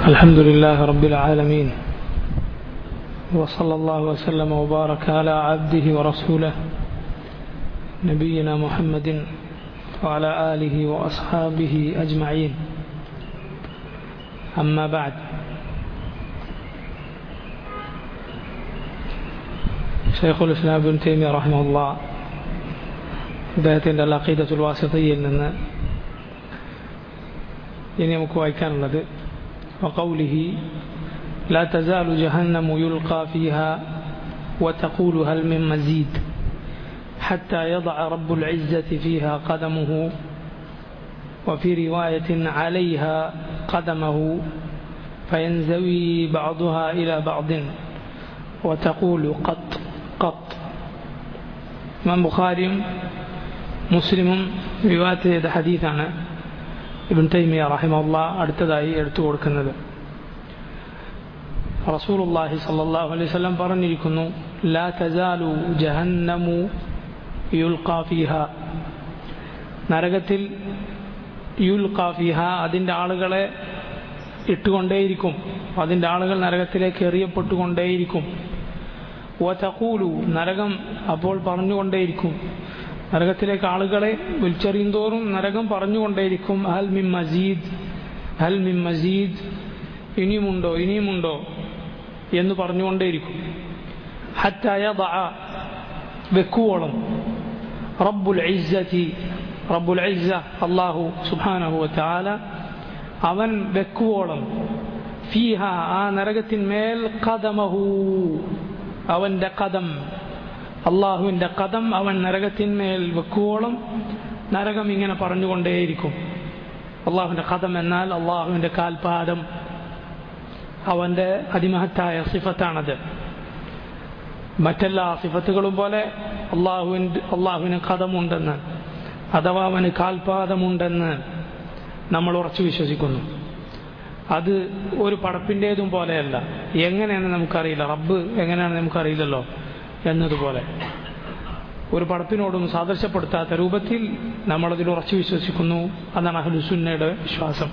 الحمد لله رب العالمين وصلى الله وسلم وبارك على عبده ورسوله نبينا محمد وعلى آله وأصحابه أجمعين أما بعد شيخ الإسلام ابن تيمية رحمه الله അദ്ദേഹത്തിൻ്റെ അഖീദത്തുൽ വാസിതയിൽ നിന്ന് ഇനി നമുക്ക് വായിക്കാനുള്ളത് وقوله لا تزال جهنم يلقى فيها وتقول هل من مزيد حتى يضع رب العزة فيها قدمه وفي رواية عليها قدمه فينزوي بعضها إلى بعض وتقول قط قط من بخاري مسلم رواية هذا حديث عنه ഇബിൻ തൈമിയ റഹിമുള്ള അടുത്തതായി എടുത്തു കൊടുക്കുന്നത് റസൂലുള്ളാഹി സല്ലല്ലാഹു അലൈഹി വസല്ലം പറഞ്ഞിരിക്കുന്നു ലാ തസാലു ജഹന്നമു യുൽഖാ ഫീഹ നരകത്തിൽ യുൽഖാ ഫീഹ അതിൻ്റെ ആളുകളെ ഇട്ടുകൊണ്ടേയിരിക്കും അതിൻ്റെ ആളുകൾ നരകത്തിലേക്ക് എറിയപ്പെട്ടുകൊണ്ടേയിരിക്കും വതഖൂലു നരകം അപ്പോൾ പറഞ്ഞുകൊണ്ടേയിരിക്കും നരകത്തിലേക്ക് ആളുകളെ വിളിച്ചെറിയുന്തോറും നരകം പറഞ്ഞുകൊണ്ടേയിരിക്കും ഹൽ മിം മസീദ് ഹൽ മിം മസീദ് ഇനിയുമുണ്ടോ ഇനിയുമുണ്ടോ എന്ന് പറഞ്ഞുകൊണ്ടേയിരിക്കും ഹറ്റായ വെക്കുവോളം റബ്ബുൽ ഇസ്സത്തി റബ്ബുൽ ഇസ്സ അള്ളാഹു സുബാനഹു താല അവൻ വെക്കുവോളം ഫീഹ ആ നരകത്തിന്മേൽ കഥമഹു അവൻ്റെ കഥം അള്ളാഹുവിൻ്റെ കഥം അവൻ നരകത്തിന്മേൽ വെക്കുവോളം നരകം ഇങ്ങനെ പറഞ്ഞുകൊണ്ടേയിരിക്കും അള്ളാഹുവിൻ്റെ കഥം എന്നാൽ അള്ളാഹുവിൻ്റെ കാൽപാദം അവൻ്റെ അതിമഹത്തായ സിഫത്താണത് മറ്റെല്ലാ സിഫത്തുകളും പോലെ അള്ളാഹുവിൻ്റെ അള്ളാഹുവിന് കഥമുണ്ടെന്ന് അഥവാ അവന് കാൽപാദമുണ്ടെന്ന് നമ്മൾ ഉറച്ചു വിശ്വസിക്കുന്നു അത് ഒരു പടപ്പിൻ്റേതും പോലെയല്ല എങ്ങനെയാണെന്ന് നമുക്കറിയില്ല റബ്ബ് എങ്ങനെയാണെന്ന് നമുക്കറിയില്ലല്ലോ എന്നതുപോലെ ഒരു പടപ്പിനോടും സാദൃശ്യപ്പെടുത്താത്ത രൂപത്തിൽ നമ്മളതിൽ ഉറച്ചു വിശ്വസിക്കുന്നു അതാണ് അഹ്ലുസുന്നയുടെ വിശ്വാസം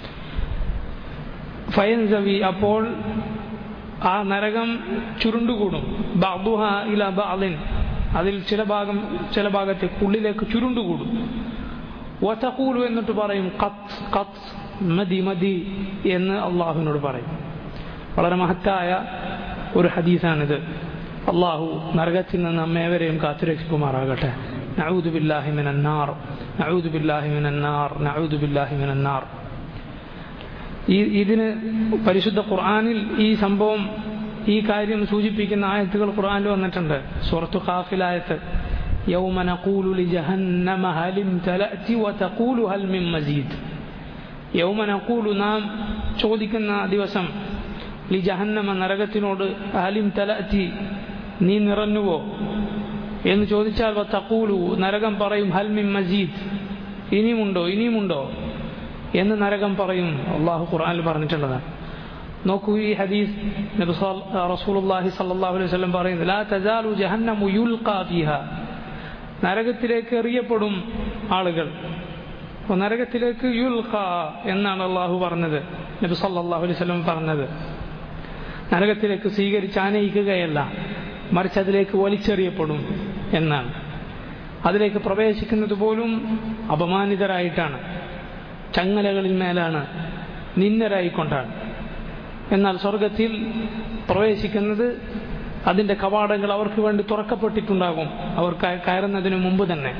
ഫയൻസവി അപ്പോൾ ആ നരകം ചുരുണ്ടുകൂടും ബാബുഹ ഇല ബാലിൻ അതിൽ ചില ഭാഗം ചില ഭാഗത്തേക്ക് ഉള്ളിലേക്ക് ചുരുണ്ടുകൂടും വതഖൂലു എന്നിട്ട് പറയും കത്ത് കത്ത് മതി മതി എന്ന് അള്ളാഹുവിനോട് പറയും വളരെ മഹത്തായ ഒരു ഹദീസാണിത് അള്ളാഹു നരകത്തിൽ നിന്ന് നമ്മേവരെയും കാത്തുരക്ഷിക്കുമാറാകട്ടെ നഊദു ബില്ലാഹി മിനന്നാർ നഊദു ബില്ലാഹി മിനന്നാർ നഊദു ബില്ലാഹി മിനന്നാർ ഈ ഇതിന് പരിശുദ്ധ ഖുർആനിൽ ഈ സംഭവം ഈ കാര്യം സൂചിപ്പിക്കുന്ന ആയത്തുകൾ ഖുർആനിൽ വന്നിട്ടുണ്ട് സൂറത്തു ഖാഫിലായത്ത് يوم نقول لجهنم هل امتلأت وتقول هل من مزيد يوم نقول നാം ചോദിക്കുന്ന ദിവസം ലി ജഹന്നമ നരകത്തിനോട് ഹലിം തലഅത്തി നീ നിറഞ്ഞുവോ എന്ന് ചോദിച്ചാൽ തക്കൂലു നരകം പറയും ഹൽമിൻ മജീദ് ഇനിയുമുണ്ടോ ഇനിയുമുണ്ടോ എന്ന് നരകം പറയും അള്ളാഹു ഖുർആനിൽ പറഞ്ഞിട്ടുള്ളതാണ് നോക്കൂ ഈ ഹദീസ് നബി റസൂലുള്ളാഹി സല്ലല്ലാഹു അലൈഹി വസല്ലം പറയുന്നത് ലാ തസാലു ജഹന്നമു യുൽഖാ ഫീഹ നരകത്തിലേക്ക് എറിയപ്പെടും ആളുകൾ അപ്പോൾ നരകത്തിലേക്ക് യുൽഖ എന്നാണ് അള്ളാഹു പറഞ്ഞത് നബി സല്ലല്ലാഹു അലൈഹി വസല്ലം പറഞ്ഞത് നരകത്തിലേക്ക് സ്വീകരിച്ച് ആനയിക്കുകയല്ല മറിച്ച് അതിലേക്ക് വലിച്ചെറിയപ്പെടും എന്നാണ് അതിലേക്ക് പ്രവേശിക്കുന്നത് പോലും അപമാനിതരായിട്ടാണ് ചങ്ങലകളിൽ മേലാണ് നിന്നരായിക്കൊണ്ടാണ് എന്നാൽ സ്വർഗത്തിൽ പ്രവേശിക്കുന്നത് അതിൻ്റെ കവാടങ്ങൾ അവർക്ക് വേണ്ടി തുറക്കപ്പെട്ടിട്ടുണ്ടാകും അവർ കയറുന്നതിന് മുമ്പ് തന്നെ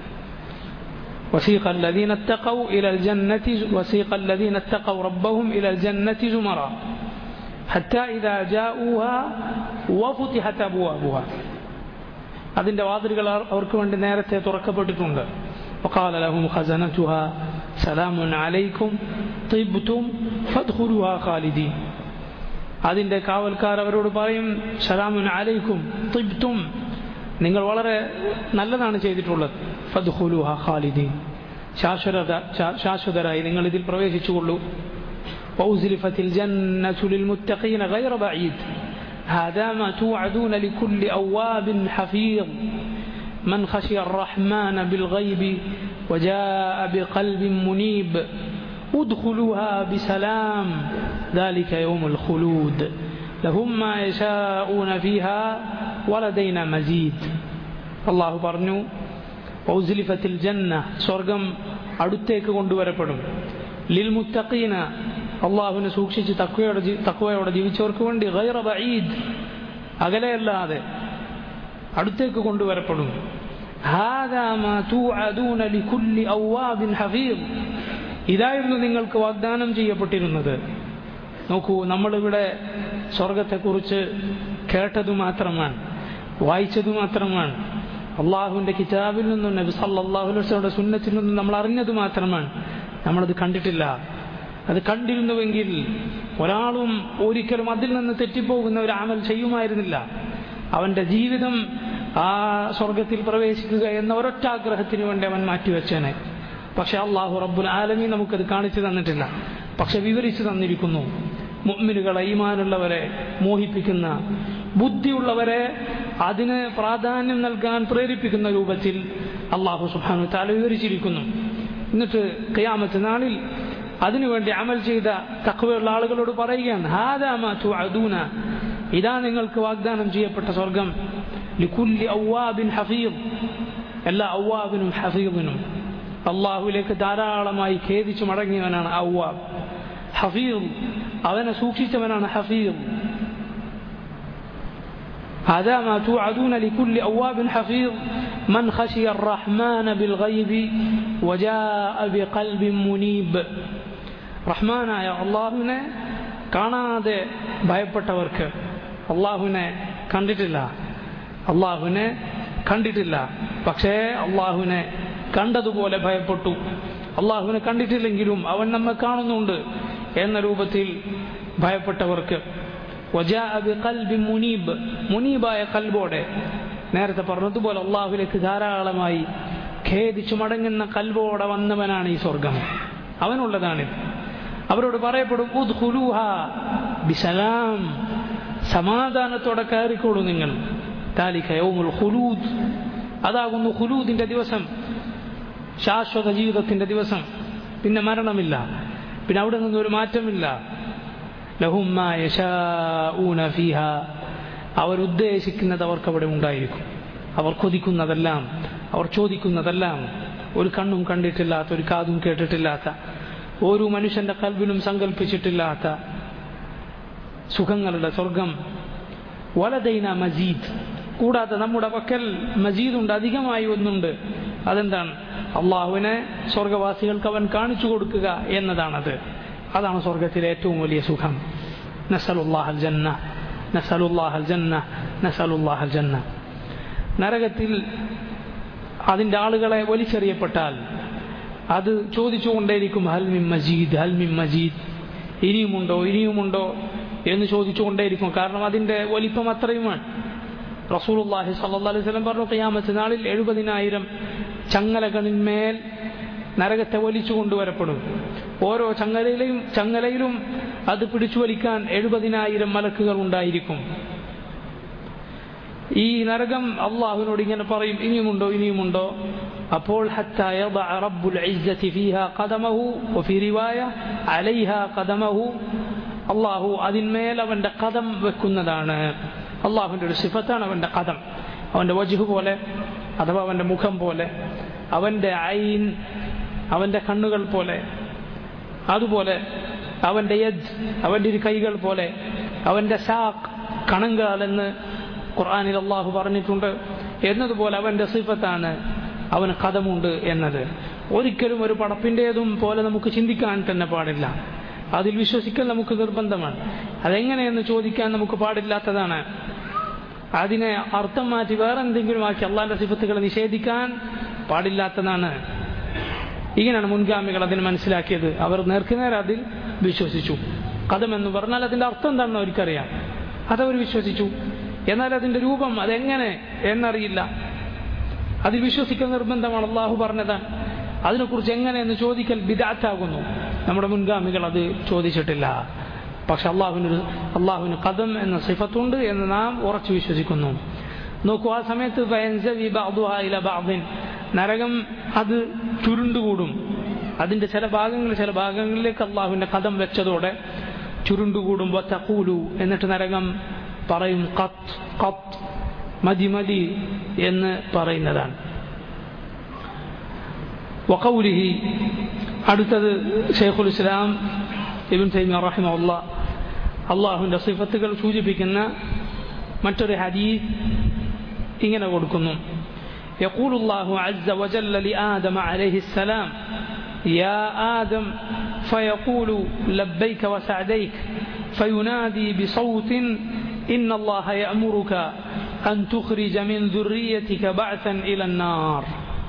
وسيق الذين اتقوا إلى الجنة وسيق الذين اتقوا ربهم إلى الجنة زمرا حتى إذا جاءوها وفتحت أبوابها അതിൻ്റെ വാതിലുകൾ അവർക്ക് വേണ്ടി നേരത്തെ തുറക്കപ്പെട്ടിട്ടുണ്ട് وقال لهم خزنتها سلام عليكم طبتم فادخلوها خالدين അതിൻ്റെ കാവൽക്കാർ അവരോട് പറയും സലാമുൻ അലൈക്കും തിബ്തും നിങ്ങൾ വളരെ നല്ലതാണ് ചെയ്തിട്ടുള്ളത് ഫദ്ഖുലുഹ ഖാലിദീൻ ശാശ്വത ശാശ്വതരായി നിങ്ങൾ ഇതിൽ പ്രവേശിച്ചുകൊള്ളൂ وأزلفت الجنة للمتقين غير بعيد هذا ما توعدون لكل أواب حفيظ من خشي الرحمن بالغيب وجاء بقلب منيب ادخلوها بسلام ذلك يوم الخلود لهم ما يشاءون فيها ولدينا مزيد الله പറഞ്ഞു ഔസിലിഫത്തിൽ ജന്ന സ്വർഗം അടുത്തേക്ക് കൊണ്ടുവരപ്പെടും ലിൽ മുത്തഖീന അള്ളാഹുവിനെ സൂക്ഷിച്ച് തക്വയോടെ തക്വയോടെ ജീവിച്ചവർക്ക് വേണ്ടി ഗൈറ ബഈദ് അകലെയല്ലാതെ അടുത്തേക്ക് കൊണ്ടുവരപ്പെടും هذا ما توعدون لكل أواب حفيظ ഇതായിരുന്നു നിങ്ങൾക്ക് വാഗ്ദാനം ചെയ്യപ്പെട്ടിരുന്നത് നോക്കൂ നമ്മളിവിടെ സ്വർഗത്തെക്കുറിച്ച് കേട്ടതു മാത്രമാണ് വായിച്ചതു മാത്രമാണ് അള്ളാഹുവിൻ്റെ കിതാബിൽ നിന്നും നബി സല്ലാഹു വസ്ലയുടെ സുന്നത്തിൽ നിന്നും നമ്മൾ അറിഞ്ഞത് മാത്രമാണ് നമ്മളത് കണ്ടിട്ടില്ല അത് കണ്ടിരുന്നുവെങ്കിൽ ഒരാളും ഒരിക്കലും അതിൽ നിന്ന് തെറ്റിപ്പോകുന്ന ഒരു അമൽ ചെയ്യുമായിരുന്നില്ല അവൻ്റെ ജീവിതം ആ സ്വർഗത്തിൽ പ്രവേശിക്കുക എന്ന ഒരൊറ്റ ആഗ്രഹത്തിന് വേണ്ടി അവൻ മാറ്റിവെച്ചേനെ പക്ഷെ അള്ളാഹു റബ്ബുൽ ആലമി നമുക്കത് കാണിച്ചു തന്നിട്ടില്ല പക്ഷെ വിവരിച്ചു തന്നിരിക്കുന്നു മുഅ്മിനുകളെ ഈമാനുള്ളവരെ മോഹിപ്പിക്കുന്ന ബുദ്ധിയുള്ളവരെ അതിന് പ്രാധാന്യം നൽകാൻ പ്രേരിപ്പിക്കുന്ന രൂപത്തിൽ അള്ളാഹു സുബാനു താല വിവരിച്ചിരിക്കുന്നു എന്നിട്ട് കയാമത്ത് നാളിൽ അതിനുവേണ്ടി അമൽ ചെയ്ത തക്കവയുള്ള ആളുകളോട് പറയുകയാണ് ഹാദാമ അദൂന ഇതാ നിങ്ങൾക്ക് വാഗ്ദാനം ചെയ്യപ്പെട്ട സ്വർഗം ലിക്കുല്ലി ഔവാബിൻ ഹഫീദ് എല്ലാ ഔവാബിനും ഹഫീദിനും അള്ളാഹുവിലേക്ക് ധാരാളമായി ഖേദിച്ചു മടങ്ങിയവനാണ് ഔവാബ് ഹഫീദ് അവനെ സൂക്ഷിച്ചവനാണ് ഹഫീദ് هذا ما توعدون لكل أواب حفيظ من خشي الرحمن بالغيب وجاء بقلب منيب റഹ്മാനായ അള്ളാഹുവിനെ കാണാതെ ഭയപ്പെട്ടവർക്ക് അള്ളാഹുവിനെ കണ്ടിട്ടില്ല അള്ളാഹുവിനെ കണ്ടിട്ടില്ല പക്ഷേ അള്ളാഹുവിനെ കണ്ടതുപോലെ ഭയപ്പെട്ടു അള്ളാഹുവിനെ കണ്ടിട്ടില്ലെങ്കിലും അവൻ നമ്മെ കാണുന്നുണ്ട് എന്ന രൂപത്തിൽ ഭയപ്പെട്ടവർക്ക് മുനീബ് മുനീബായ കൽബോടെ നേരത്തെ പറഞ്ഞതുപോലെ അള്ളാഹുലേക്ക് ധാരാളമായി ഖേദിച്ചു മടങ്ങുന്ന കൽബോടെ വന്നവനാണ് ഈ സ്വർഗം അവനുള്ളതാണിത് അവരോട് പറയപ്പെടും ഉദ്ഹുലൂഹ ബിസലാം സമാധാനത്തോടെ കയറിക്കോളൂ നിങ്ങൾ താലിക യൗമുൽ ഖുലൂദ് അതാകുന്നു ഖുലൂദിന്റെ ദിവസം ശാശ്വത ജീവിതത്തിന്റെ ദിവസം പിന്നെ മരണമില്ല പിന്നെ അവിടെ നിന്നൊരു മാറ്റമില്ല ലഹുമ്മ യശാഊന ഫീഹ അവരുദ്ദേശിക്കുന്നത് അവർക്ക് അവിടെ ഉണ്ടായിരിക്കും അവർ കൊതിക്കുന്നതെല്ലാം അവർ ചോദിക്കുന്നതെല്ലാം ഒരു കണ്ണും കണ്ടിട്ടില്ലാത്ത ഒരു കാതും കേട്ടിട്ടില്ലാത്ത ഒരു മനുഷ്യന്റെ കൽവിലും സങ്കല്പിച്ചിട്ടില്ലാത്ത സുഖങ്ങളുടെ സ്വർഗം വലദൈന മജീദ് കൂടാതെ നമ്മുടെ പക്കൽ മജീദുണ്ട് അധികമായി ഒന്നുണ്ട് അതെന്താണ് അള്ളാഹുവിനെ സ്വർഗവാസികൾക്ക് അവൻ കാണിച്ചു കൊടുക്കുക എന്നതാണത് അതാണ് സ്വർഗത്തിലെ ഏറ്റവും വലിയ സുഖം നസലുല്ലാഹൽ ജന്ന നസലുല്ലാഹൽ ജന്ന നസലുല്ലാഹൽ ജന്ന നരകത്തിൽ അതിൻ്റെ ആളുകളെ വലിച്ചെറിയപ്പെട്ടാൽ അത് ചോദിച്ചുകൊണ്ടേയിരിക്കും ഹൽമിൻ മജീദ് ഹൽമിൻ മജീദ് ഇനിയുമുണ്ടോ ഇനിയുമുണ്ടോ എന്ന് ചോദിച്ചുകൊണ്ടേയിരിക്കും കാരണം അതിൻ്റെ വലിപ്പം അത്രയുമാണ് റസൂലുള്ളാഹി സല്ലല്ലാഹു അലൈഹി വസല്ലം പറഞ്ഞു ഖിയാമത്ത് നാളിൽ എഴുപതിനായിരം ചങ്ങലകളിന്മേൽ നരകത്തെ വലിച്ചു കൊണ്ടുവരപ്പെടും ഓരോ ചങ്ങലയിലും ചങ്ങലയിലും അത് പിടിച്ചു വലിക്കാൻ എഴുപതിനായിരം മലക്കുകൾ ഉണ്ടായിരിക്കും ഈ നരകം അള്ളാഹുവിനോട് ഇങ്ങനെ പറയും ഇനിയുമുണ്ടോ ഇനിയുമുണ്ടോ അപ്പോൾ حتى يضع رب العزة فيها قدمه وفي رواية عليها قدمه അള്ളാഹു അതിന്മേൽ അവൻ്റെ കഥം വെക്കുന്നതാണ് അള്ളാഹുവിൻ്റെ ഒരു സിഫത്താണ് അവൻ്റെ കഥം അവൻ്റെ വജുഹ് പോലെ അഥവാ അവൻ്റെ മുഖം പോലെ അവൻ്റെ ഐൻ അവൻ്റെ കണ്ണുകൾ പോലെ അതുപോലെ അവൻ്റെ യജ് അവൻ്റെ ഒരു കൈകൾ പോലെ അവൻ്റെ സാഖ് കണങ്കാൽ എന്ന് ഖുർആാനിൽ അള്ളാഹു പറഞ്ഞിട്ടുണ്ട് എന്നതുപോലെ അവൻ്റെ സിഫത്താണ് അവന് കഥമുണ്ട് എന്നത് ഒരിക്കലും ഒരു പടപ്പിൻ്റേതും പോലെ നമുക്ക് ചിന്തിക്കാൻ തന്നെ പാടില്ല അതിൽ വിശ്വസിക്കൽ നമുക്ക് നിർബന്ധമാണ് അതെങ്ങനെയെന്ന് ചോദിക്കാൻ നമുക്ക് പാടില്ലാത്തതാണ് അതിനെ അർത്ഥം മാറ്റി വേറെ എന്തെങ്കിലും ആക്കി അള്ളാഹിന്റെ സിഫത്തുകളെ നിഷേധിക്കാൻ പാടില്ലാത്തതാണ് ഇങ്ങനെയാണ് മുൻഗാമികൾ അതിന് മനസ്സിലാക്കിയത് അവർ നേർക്കുനേരെ അതിൽ വിശ്വസിച്ചു കഥം എന്ന് പറഞ്ഞാൽ അതിന്റെ അർത്ഥം എന്താണെന്ന് അവർക്കറിയാം അതവർ വിശ്വസിച്ചു എന്നാൽ അതിന്റെ രൂപം അതെങ്ങനെ എന്നറിയില്ല അതിൽ വിശ്വസിക്കൽ നിർബന്ധമാണ് അള്ളാഹു പറഞ്ഞതാണ് അതിനെക്കുറിച്ച് എങ്ങനെയെന്ന് ചോദിക്കൽ ബിദാറ്റാകുന്നു നമ്മുടെ മുൻഗാമികൾ അത് ചോദിച്ചിട്ടില്ല പക്ഷെ അള്ളാഹുവിന് അള്ളാഹുവിന് കഥം എന്ന സിഫത്തുണ്ട് എന്ന് നാം ഉറച്ചു വിശ്വസിക്കുന്നു നോക്കൂ ആ സമയത്ത് നരകം അത് ചുരുണ്ടുകൂടും അതിൻ്റെ ചില ഭാഗങ്ങൾ ചില ഭാഗങ്ങളിലേക്ക് അള്ളാഹുവിൻ്റെ കഥം വെച്ചതോടെ ചുരുണ്ടുകൂടുമ്പോൾ തക്കൂലു എന്നിട്ട് നരകം പറയും കത്ത് കത്ത് മതി മതി എന്ന് പറയുന്നതാണ് വഖൗലിഹി അടുത്തത് ഷെയ്ഖുൽ ഇസ്ലാം ഇബിൻ തൈമിയ റഹിമഹുല്ല അള്ളാഹുവിൻ്റെ സിഫത്തുകൾ സൂചിപ്പിക്കുന്ന മറ്റൊരു ഹദീസ് ഇങ്ങനെ കൊടുക്കുന്നു يقول الله عز وجل لآدم عليه السلام يا آدم فيقول لبيك وسعديك فينادي بصوت إن الله يأمرك أن تخرج من ذريتك بعثا إلى النار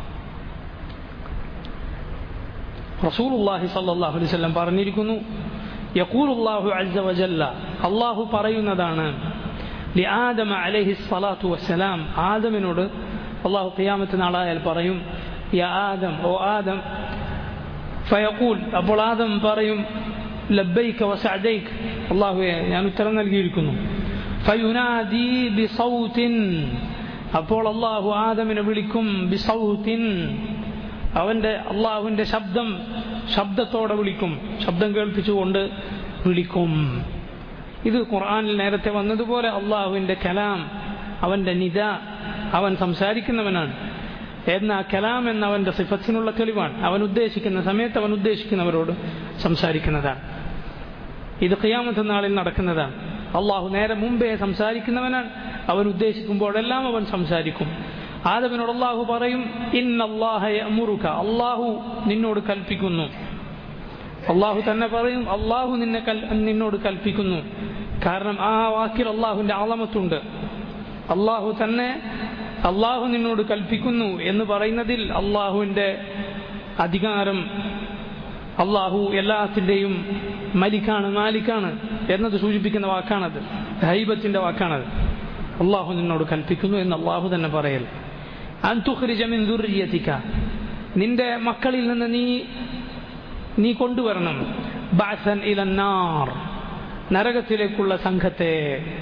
رسول الله صلى الله عليه وسلم പറഞ്ഞിരിക്കുന്നു يقول الله عز وجل الله പറയുന്നതാണ് لآدم عليه الصلاة والسلام ആദമിനോട് അള്ളാഹു ഖിയാമത്ത് നാളായാൽ പറയും യാ ആദം ഓ ആദം ഫയക്കൂൽ അപ്പോൾ ആദം പറയും ലബ്ബൈക്ക് വസഅദൈക്ക് അള്ളാഹുവെ ഞാൻ ഉത്തരം നൽകിയിരിക്കുന്നു ഫയുനാദി ബിസൗത്തിൻ അപ്പോൾ അള്ളാഹു ആദമിനെ വിളിക്കും ബിസൗത്തിൻ അവൻ്റെ അള്ളാഹുവിൻ്റെ ശബ്ദം ശബ്ദത്തോടെ വിളിക്കും ശബ്ദം കേൾപ്പിച്ചുകൊണ്ട് വിളിക്കും ഇത് ഖുർആനിൽ നേരത്തെ വന്നതുപോലെ അള്ളാഹുവിൻ്റെ കലാം അവൻ്റെ നിത അവൻ സംസാരിക്കുന്നവനാണ് എന്ന കലാം എന്ന അവൻ്റെ സിഫത്തിനുള്ള തെളിവാണ് അവൻ ഉദ്ദേശിക്കുന്ന സമയത്ത് അവൻ ഉദ്ദേശിക്കുന്നവരോട് സംസാരിക്കുന്നതാണ് ഇത് ഖിയാമത്ത് നാളിൽ നടക്കുന്നതാണ് അള്ളാഹു നേരെ മുമ്പേ സംസാരിക്കുന്നവനാണ് അവൻ ഉദ്ദേശിക്കുമ്പോഴെല്ലാം അവൻ സംസാരിക്കും ആദമിനോട് അള്ളാഹു പറയും ഇന്നല്ലാഹുറുക അള്ളാഹു നിന്നോട് കൽപ്പിക്കുന്നു അള്ളാഹു തന്നെ പറയും അള്ളാഹു നിന്നെ നിന്നോട് കൽപ്പിക്കുന്നു കാരണം ആ വാക്കിൽ അള്ളാഹുവിൻ്റെ ആളമത്തുണ്ട് അള്ളാഹു തന്നെ അള്ളാഹു നിന്നോട് കൽപ്പിക്കുന്നു എന്ന് പറയുന്നതിൽ അള്ളാഹുവിൻ്റെ അധികാരം അള്ളാഹു എല്ലാത്തിൻ്റെയും മലിക്കാണ് മാലിക്കാണ് എന്നത് സൂചിപ്പിക്കുന്ന വാക്കാണത് ഹൈബത്തിൻ്റെ വാക്കാണത് അള്ളാഹു നിന്നോട് കൽപ്പിക്കുന്നു എന്ന് അള്ളാഹു തന്നെ പറയൽ അൻതുഖ്രിജമിൻ ദുർയത്തിക്ക നിന്റെ മക്കളിൽ നിന്ന് നീ നീ കൊണ്ടുവരണം ബാസൻ ഇലന്നാർ നരകത്തിലേക്കുള്ള സംഘത്തെ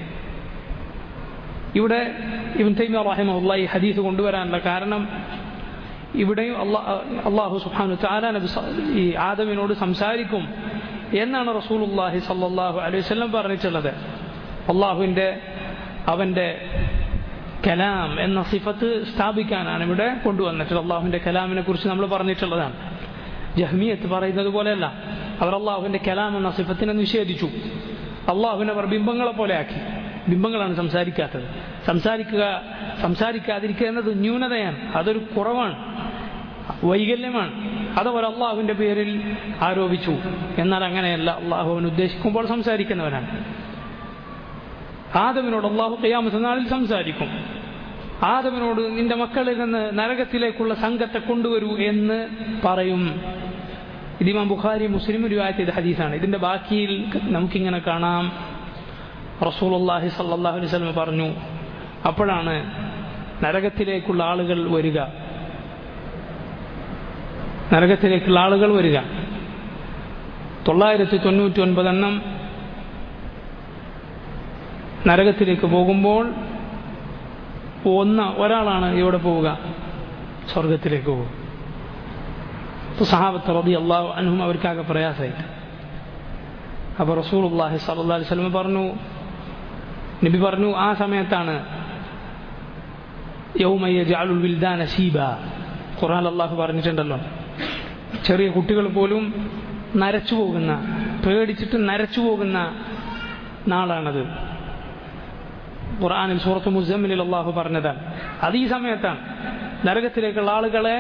ഇവിടെ ഇവൻ തൈമ റഹിമുള്ള ഈ ഹദീസ് കൊണ്ടുവരാനുള്ള കാരണം ഇവിടെയും അള്ളാഹു സുഹാനു താല നബി ഈ ആദമിനോട് സംസാരിക്കും എന്നാണ് റസൂലുല്ലാഹി സല്ലാഹു അലൈഹി വല്ലം പറഞ്ഞിട്ടുള്ളത് അള്ളാഹുവിൻ്റെ അവൻ്റെ കലാം എന്ന സിഫത്ത് സ്ഥാപിക്കാനാണ് ഇവിടെ കൊണ്ടുവന്നിട്ടുള്ളത് അള്ളാഹുവിൻ്റെ കലാമിനെ കുറിച്ച് നമ്മൾ പറഞ്ഞിട്ടുള്ളതാണ് ജഹ്മിയത്ത് പറയുന്നത് പോലെയല്ല അവർ അള്ളാഹുവിൻ്റെ കലാം എന്ന സിഫത്തിനെ നിഷേധിച്ചു അള്ളാഹുവിനെ അവർ ബിംബങ്ങളെ പോലെ ആക്കി ബിംബങ്ങളാണ് സംസാരിക്കാത്തത് സംസാരിക്കുക സംസാരിക്കാതിരിക്കുക എന്നത് ന്യൂനതയാണ് അതൊരു കുറവാണ് വൈകല്യമാണ് അതവർ അള്ളാഹുവിൻ്റെ പേരിൽ ആരോപിച്ചു എന്നാൽ അങ്ങനെയല്ല അള്ളാഹു അവൻ ഉദ്ദേശിക്കുമ്പോൾ സംസാരിക്കുന്നവനാണ് ആദമിനോട് അള്ളാഹു കയ്യാമത്തെ നാളിൽ സംസാരിക്കും ആദമിനോട് നിന്റെ മക്കളിൽ നിന്ന് നരകത്തിലേക്കുള്ള സംഘത്തെ കൊണ്ടുവരൂ എന്ന് പറയും ഇതിമാം ബുഖാരി മുസ്ലിം രൂപായത്ത് ഇത് ഹദീസാണ് ഇതിന്റെ ബാക്കിയിൽ നമുക്കിങ്ങനെ കാണാം റസൂലുള്ളാഹി സല്ലല്ലാഹു അലൈഹി വസല്ലം പറഞ്ഞു അപ്പോഴാണ് നരകത്തിലേക്കുള്ള ആളുകൾ വരിക നരകത്തിലേക്കുള്ള ആളുകൾ വരിക തൊള്ളായിരത്തി തൊണ്ണൂറ്റി ഒൻപതെണ്ണം നരകത്തിലേക്ക് പോകുമ്പോൾ ഒന്ന് ഒരാളാണ് ഇവിടെ പോവുക സ്വർഗത്തിലേക്ക് പോകുക സഹാബത്ത് റബി അള്ളാഹു അൻഹും അവർക്കാകെ പ്രയാസമായിട്ട് അപ്പോൾ റസൂൽ അള്ളാഹി സല്ലാ അലൈഹി സ്വലമ പറഞ്ഞു നബി പറഞ്ഞു ആ സമയത്താണ് യൗമയ്യ ജാലുൽ വിൽദാന ശീബ ഖുർആൻ അള്ളാഹു പറഞ്ഞിട്ടുണ്ടല്ലോ ചെറിയ കുട്ടികൾ പോലും നരച്ചു പോകുന്ന പേടിച്ചിട്ട് നരച്ചു പോകുന്ന നാളാണത് ഖുർആാനിൽ സൂറത്ത് മുസമ്മിലിൽ അള്ളാഹു പറഞ്ഞതാണ് അത് ഈ സമയത്താണ് നരകത്തിലേക്കുള്ള ആളുകളെ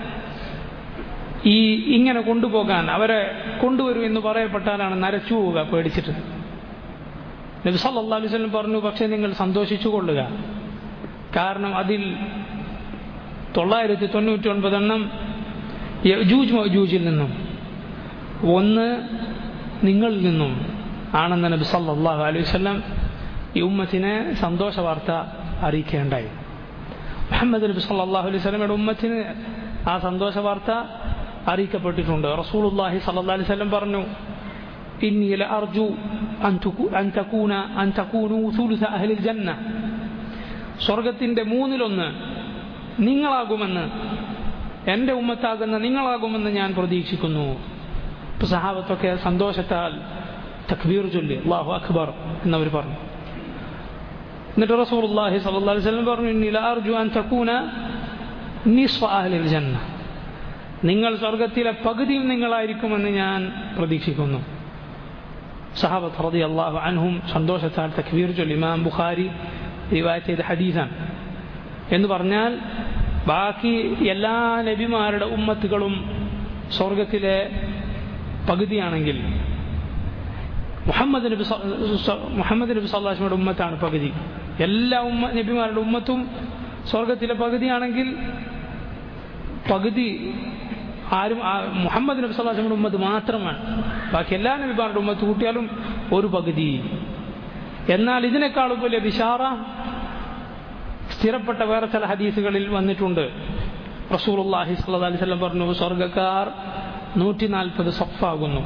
ഈ ഇങ്ങനെ കൊണ്ടുപോകാൻ അവരെ കൊണ്ടുവരൂ എന്ന് പറയപ്പെട്ടാലാണ് നരച്ചു പോവുക പേടിച്ചിട്ട് നബി സല്ലാ അലൈഹി സ്വലം പറഞ്ഞു പക്ഷേ നിങ്ങൾ സന്തോഷിച്ചു കൊള്ളുക കാരണം അതിൽ തൊള്ളായിരത്തി തൊണ്ണൂറ്റി ഒൻപതെണ്ണം യജൂജ് മജൂജിൽ നിന്നും ഒന്ന് നിങ്ങളിൽ നിന്നും ആണെന്ന് നബി സല്ലാഹു അലൈഹി വല്ലം ഈ ഉമ്മത്തിനെ സന്തോഷ വാർത്ത അറിയിക്കേണ്ടായി മുഹമ്മദ് നബി സല്ലാഹു അലൈഹി സ്വലമയുടെ ഉമ്മത്തിന് ആ സന്തോഷ വാർത്ത അറിയിക്കപ്പെട്ടിട്ടുണ്ട് റസൂലുല്ലാഹി സല്ലല്ലാഹു അലൈഹി വസല്ലം പറഞ്ഞു ഇന്നി ലഅർജു അൻ അൻ തകൂന അൻ തകൂനു സുലുസ അഹ്ലിൽ ജന്ന സ്വർഗത്തിന്റെ മൂന്നിലൊന്ന് നിങ്ങളാകുമെന്ന് എൻ്റെ ഉമ്മത്താകുന്ന നിങ്ങളാകുമെന്ന് ഞാൻ പ്രതീക്ഷിക്കുന്നു ഇപ്പൊ സഹാബത്തൊക്കെ സന്തോഷത്താൽ തക്ബീർ ചൊല്ലി അള്ളാഹു അക്ബർ എന്നവർ പറഞ്ഞു എന്നിട്ട് റസൂലുള്ളാഹി സ്വല്ലല്ലാഹു അലൈഹി വസല്ലം പറഞ്ഞു ഇന്നി ലാ അർജു അൻ തകൂന നിസ്ഫ അഹ്ലിൽ ജന്ന നിങ്ങൾ സ്വർഗത്തിലെ പകുതിയും നിങ്ങളായിരിക്കുമെന്ന് ഞാൻ പ്രതീക്ഷിക്കുന്നു സഹാബത്ത് റതി അള്ളാഹു അൻഹും സന്തോഷത്താൽ തക്ബീർ ചൊല്ലി ഇമാം ബുഖാരി റിവായത്ത് ചെയ്ത ഹദീസാണ് എന്ന് പറഞ്ഞാൽ ബാക്കി എല്ലാ നബിമാരുടെ ഉമ്മത്തുകളും സ്വർഗത്തിലെ പകുതിയാണെങ്കിൽ മുഹമ്മദ് നബി സ- സ- മുഹമ്മദ് നബി സല്ലാസ്മയുടെ ഉമ്മത്താണ് പകുതി എല്ലാ ഉമ്മ നബിമാരുടെ ഉമ്മത്തും സ്വർഗത്തിലെ പകുതിയാണെങ്കിൽ പകുതി ആരും ആ- മുഹമ്മദ് നബി സല്ലാസ്മയുടെ ഉമ്മത്ത് മാത്രമാണ് ബാക്കി എല്ലാ നബിമാരുടെ ഉമ്മത്ത് കൂട്ടിയാലും ഒരു പകുതി എന്നാൽ ഇതിനേക്കാളും വലിയ വിശാറ സ്ഥിരപ്പെട്ട വേറെ ചില ഹദീസുകളിൽ വന്നിട്ടുണ്ട് റസൂലുള്ളാഹി സ്വല്ലല്ലാഹി അലൈഹി വസല്ലം പറഞ്ഞു സ്വർഗ്ഗക്കാർ നൂറ്റി നാൽപ്പത് സഫാകുന്നു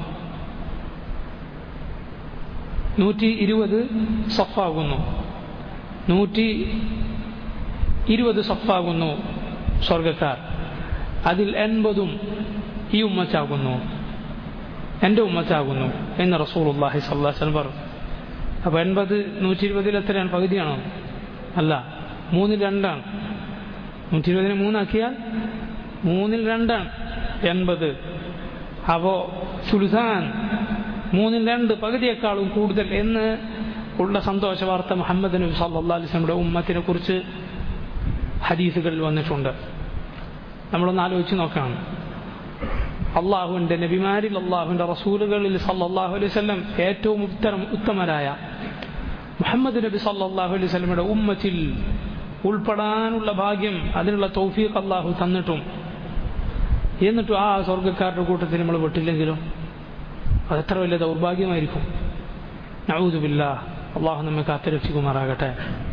നൂറ്റി ഇരുപത് സഫാകുന്നു നൂറ്റി ഇരുപത് സഫാകുന്നു സ്വർഗക്കാർ അതിൽ എൺപതും ഈ ഉമ്മച്ചാകുന്നു എൻ്റെ ഉമ്മച്ചാകുന്നു എന്ന് റസൂലുള്ളാഹി സ്വല്ലല്ലാഹി അലൈഹി വസല്ലം പറഞ്ഞു അപ്പോൾ എൺപത് നൂറ്റി ഇരുപതിൽ എത്രയാണ് പകുതിയാണോ അല്ല മൂന്നിൽ രണ്ടാണ് നൂറ്റി ഇരുപതിനെ മൂന്നാക്കിയാൽ മൂന്നിൽ രണ്ടാണ് എൺപത് അപ്പോൾ സുൽസാൻ മൂന്നിൽ രണ്ട് പകുതിയേക്കാളും കൂടുതൽ എന്ന് ഉള്ള സന്തോഷ വാർത്ത മുഹമ്മദ് നബി സല്ലാ അലിസ്ലമിയുടെ ഉമ്മത്തിനെ കുറിച്ച് ഹദീസുകളിൽ വന്നിട്ടുണ്ട് നമ്മളൊന്ന് ആലോചിച്ച് നോക്കണം അള്ളാഹുവിൻ്റെ നബിമാരിൽ അള്ളാഹുവിൻ്റെ റസൂലുകളിൽ സല്ലാഹു അലൈഹി വസല്ലം ഏറ്റവും ഉത്തരം ഉത്തമരായ മുഹമ്മദ് നബി സല്ലാഹു അലൈഹി വസല്ലമയുടെ ഉമ്മത്തിൽ ഉൾപ്പെടാനുള്ള ഭാഗ്യം അതിനുള്ള തൗഫീഖ് അള്ളാഹു തന്നിട്ടും എന്നിട്ടും ആ സ്വർഗ്ഗക്കാരുടെ കൂട്ടത്തിൽ നമ്മൾ പെട്ടില്ലെങ്കിലോ അതെത്ര വലിയ ദൗർഭാഗ്യമായിരിക്കും നഊദുബില്ല അള്ളാഹു നമ്മെ കാത്തുരക്ഷിക്കുമാറാകട്ടെ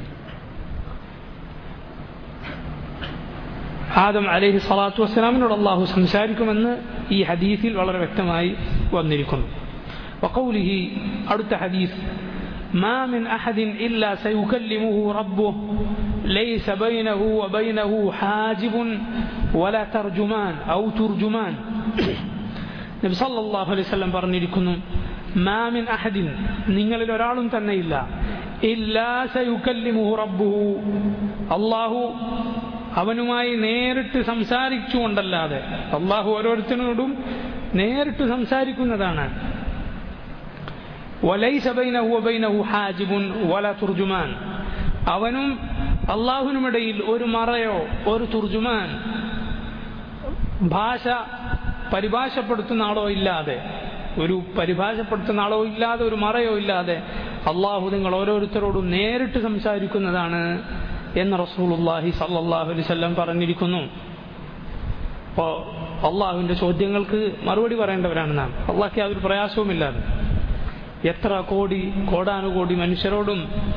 ആദം അലൈഹി സ്വലാത്തു വസ്സലാമിനോട് അള്ളാഹു സംസാരിക്കുമെന്ന് ഈ ഹദീസിൽ വളരെ വ്യക്തമായി വന്നിരിക്കുന്നു وقوله അടുത്ത ഹദീസ് ما من أحد إلا سيكلمه ربه ليس بينه وبينه حاجب ولا ترجمان أو ترجمان നബി സല്ലല്ലാഹു അലൈഹി വസല്ലം പറഞ്ഞിരിക്കുന്നു മാ മിൻ അഹദിൻ നിങ്ങളിൽ ഒരാളും തന്നെയില്ല ഇല്ലാ സയുക്കല്ലിമുഹു റബ്ബുഹു അള്ളാഹു അവനുമായി നേരിട്ട് സംസാരിച്ചുകൊണ്ടല്ലാതെ അള്ളാഹു ഓരോരുത്തരോടും നേരിട്ട് സംസാരിക്കുന്നതാണ് വലൈസ ബൈനഹു വബൈനഹു ഹാജിബുൻ വല തുർജുമാൻ അവനും അള്ളാഹുവിനുമിടയിൽ ഒരു മറയോ ഒരു തുർജുമാൻ ഭാഷ പരിഭാഷപ്പെടുത്തുന്ന ആളോ ഇല്ലാതെ ഒരു പരിഭാഷപ്പെടുത്തുന്ന ആളോ ഇല്ലാതെ ഒരു മറയോ ഇല്ലാതെ അള്ളാഹു നിങ്ങൾ ഓരോരുത്തരോടും നേരിട്ട് സംസാരിക്കുന്നതാണ് എന്ന് റസൂലുള്ളാഹി സല്ലല്ലാഹു അലൈഹി വസല്ലം പറഞ്ഞിരിക്കുന്നു അപ്പോൾ അള്ളാഹുവിൻ്റെ ചോദ്യങ്ങൾക്ക് മറുപടി പറയേണ്ടവരാണ് നാം അള്ളാഹ്ക്ക് യാതൊരു പ്രയാസവുമില്ലാതെ എത്ര കോടി കോടാനുകോടി മനുഷ്യരോടും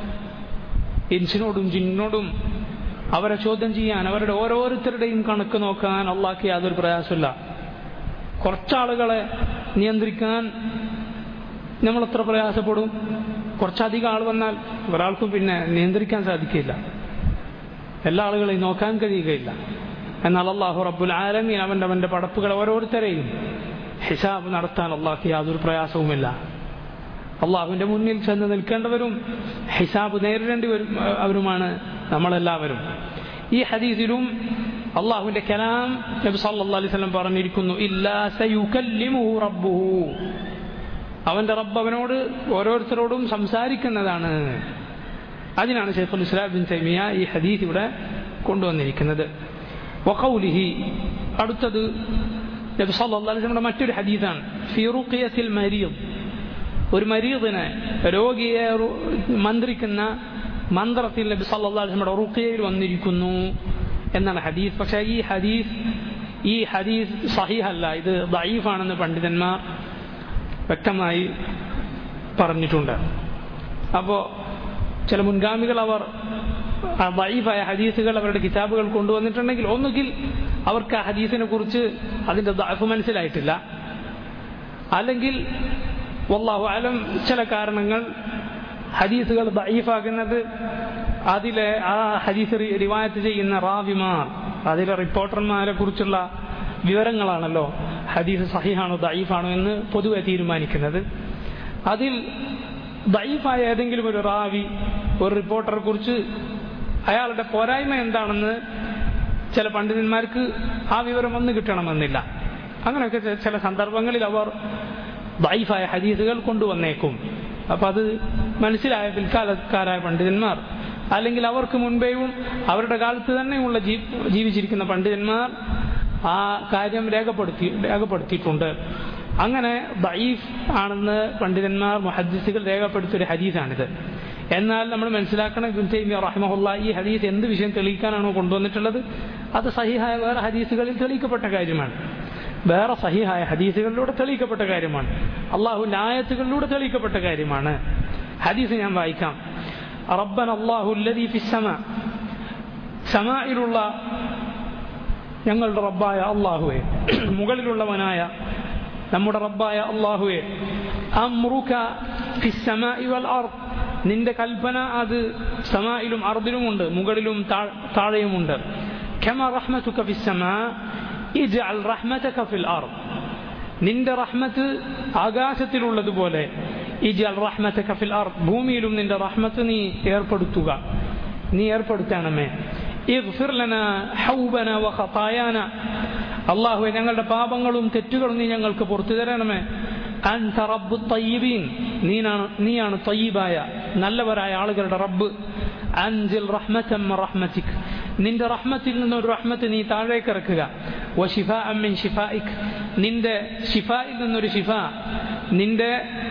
ഇൻസിനോടും ജിന്നോടും അവരെ ചോദ്യം ചെയ്യാൻ അവരുടെ ഓരോരുത്തരുടെയും കണക്ക് നോക്കാൻ അള്ളാഹ്ക്ക് യാതൊരു പ്രയാസമില്ല കുറച്ചാളുകളെ നിയന്ത്രിക്കാൻ നമ്മൾ എത്ര പ്രയാസപ്പെടും കുറച്ചധികം ആൾ വന്നാൽ ഒരാൾക്കും പിന്നെ നിയന്ത്രിക്കാൻ സാധിക്കില്ല എല്ലാ ആളുകളെയും നോക്കാൻ കഴിയുകയില്ല എന്നാൽ അള്ളാഹു റബ്ബുൽ ആലമീൻ അവൻ്റെ അവൻ്റെ പടപ്പുകളെ ഓരോരുത്തരെയും ഹിസാബ് നടത്താൻ അള്ളാഹ്ക്ക് യാതൊരു പ്രയാസവുമില്ല അള്ളാഹുവിൻ്റെ മുന്നിൽ ചെന്ന് നിൽക്കേണ്ടവരും ഹിസാബ് നേരിടേണ്ടി വരും അവരുമാണ് നമ്മളെല്ലാവരും ഈ ഹദീസിലും അള്ളാഹുവിൻ്റെ കലാം നബി സല്ലല്ലാഹു അലൈഹി വസല്ലം പറഞ്ഞിരിക്കുന്നു ഇല്ലാ സയുകല്ലിമുഹു റബ്ബുഹു അവൻ്റെ റബ്ബ് അവനോട് ഓരോരുത്തരോടും സംസാരിക്കുന്നതാണ് അതിനാണ് ഷെയ്ഖുൽ ഇസ്ലാം ബിൻ തൈമിയ ഈ ഹദീസ് ഇവിടെ കൊണ്ടുവന്നിരിക്കുന്നത് വഖൗലിഹി അടുത്തത് നബി സല്ലല്ലാഹു അലൈഹി വസല്ലം മറ്റൊരു ഹദീസാണ് ഫി റുഖിയത്തിൽ മരീദ് ഒരു മരീദിനെ രോഗിയെ റു- മന്ത്രിക്കുന്ന മന്ത്രത്തിൽ നബി സല്ലല്ലാഹു അലൈഹി വസല്ലം റുഖിയയിൽ വന്നിരിക്കുന്നു എന്നാണ് ഹദീസ് പക്ഷേ ഈ ഹദീസ് ഈ ഹദീസ് സഹീഹല്ല ഇത് ദഈഫാണെന്ന് പണ്ഡിതന്മാർ വ്യക്തമായി പറഞ്ഞിട്ടുണ്ട് അപ്പോൾ ചില മുൻഗാമികൾ അവർ ആ ദഈഫായ ഹദീസുകൾ അവരുടെ കിതാബുകൾ കൊണ്ടുവന്നിട്ടുണ്ടെങ്കിൽ ഒന്നുകിൽ അവർക്ക് ആ ഹദീസിനെ കുറിച്ച് അതിൻ്റെ ദഅഫ് മനസ്സിലായിട്ടില്ല അല്ലെങ്കിൽ വല്ലാഹു അലം ചില കാരണങ്ങൾ ഹദീസുകൾ ദഈഫാക്കുന്നത് അതിലെ ആ ഹദീസ് റി- റിവായത്ത് ചെയ്യുന്ന റാവിമാർ അതിലെ റിപ്പോർട്ടർമാരെ കുറിച്ചുള്ള വിവരങ്ങളാണല്ലോ ഹദീസ് സഹിഹാണോ ദൈഫാണോ എന്ന് പൊതുവെ തീരുമാനിക്കുന്നത് അതിൽ ദൈഫായ ഏതെങ്കിലും ഒരു റാവി ഒരു റിപ്പോർട്ടറെ കുറിച്ച് അയാളുടെ പോരായ്മ എന്താണെന്ന് ചില പണ്ഡിതന്മാർക്ക് ആ വിവരം വന്ന് കിട്ടണമെന്നില്ല അങ്ങനെയൊക്കെ ചെ- ചില സന്ദർഭങ്ങളിൽ അവർ ദൈഫായ ഹദീസുകൾ കൊണ്ടുവന്നേക്കും അപ്പം അത് മനസ്സിലായ പിൽക്കാലക്കാരായ പണ്ഡിതന്മാർ അല്ലെങ്കിൽ അവർക്ക് മുൻപേയും അവരുടെ കാലത്ത് തന്നെയുള്ള ജീ ജീവിച്ചിരിക്കുന്ന പണ്ഡിതന്മാർ ആ കാര്യം രേഖപ്പെടുത്തി രേഖപ്പെടുത്തിയിട്ടുണ്ട് അങ്ങനെ ദൈഫ് ആണെന്ന് പണ്ഡിതന്മാർ മുഹദ്ദിസുകൾ രേഖപ്പെടുത്തിയൊരു ഹദീസാണിത് എന്നാൽ നമ്മൾ മനസ്സിലാക്കണം ഇബ്നു തൈമിയ റഹിമഹുല്ല ഈ ഹദീസ് എന്ത് വിഷയം തെളിയിക്കാനാണോ കൊണ്ടുവന്നിട്ടുള്ളത് അത് സഹിഹായ വേറെ ഹദീസുകളിൽ തെളിയിക്കപ്പെട്ട കാര്യമാണ് വേറെ സഹിഹായ ഹദീസുകളിലൂടെ തെളിയിക്കപ്പെട്ട കാര്യമാണ് അള്ളാഹുവിൻ്റെ ആയത്തുകളിലൂടെ തെളിയിക്കപ്പെട്ട കാര്യമാണ് ഹദീസ് ഞാൻ വായിക്കാം റബ്ബൻ അള്ളാഹു ഫി സമ സമായിലുള്ള ഞങ്ങളുടെ റബ്ബായ അള്ളാഹുവെ മുകളിലുള്ളവനായ നമ്മുടെ റബ്ബായ അള്ളാഹുവെ അമ്രുക ഫി സമാഇ വൽ അർദ് നിന്റെ കൽപ്പന അത് സമായിലും അർദിലുമുണ്ട് മുകളിലും താ- താഴെയുമുണ്ട് كما رحمتك في السماء اجعل رحمتك في الأرض നിന്റെ റഹ്മത്ത് ആകാശത്തിലുള്ളതുപോലെ ഇജൽ റഹ്മത്തക ഫിൽ അർദ് ഭൂമിയിലും നിന്റെ റഹ്മത്ത് നീ ഏർപ്പെടുത്തുക നീ ഏർപ്പെടുത്തണമേ ഇഗ്ഫിർ ലനാ ഹൗബന വ ഖതായാന അല്ലാഹുവേ ഞങ്ങളുടെ പാപങ്ങളും തെറ്റുകളും നീ ഞങ്ങൾക്ക് പുറത്തു തരണമേ അൻത റബ്ബു തയ്യിബീൻ നീനാണ് നീയാണ് തയ്യിബായ നല്ലവരായ ആളുകളുടെ റബ്ബ് അൻജിൽ റഹ്മത്തം റഹ്മത്തിക് നിന്റെ റഹ്മത്തിൽ നിന്നൊരു റഹ്മത്ത് നീ താഴേക്ക് ഇറക്കുക വഷിഫ അമ്മിൻ ഷിഫായിക് നിന്റെ ഷിഫായിൽ നിന്നൊരു ഷിഫ നിന്റെ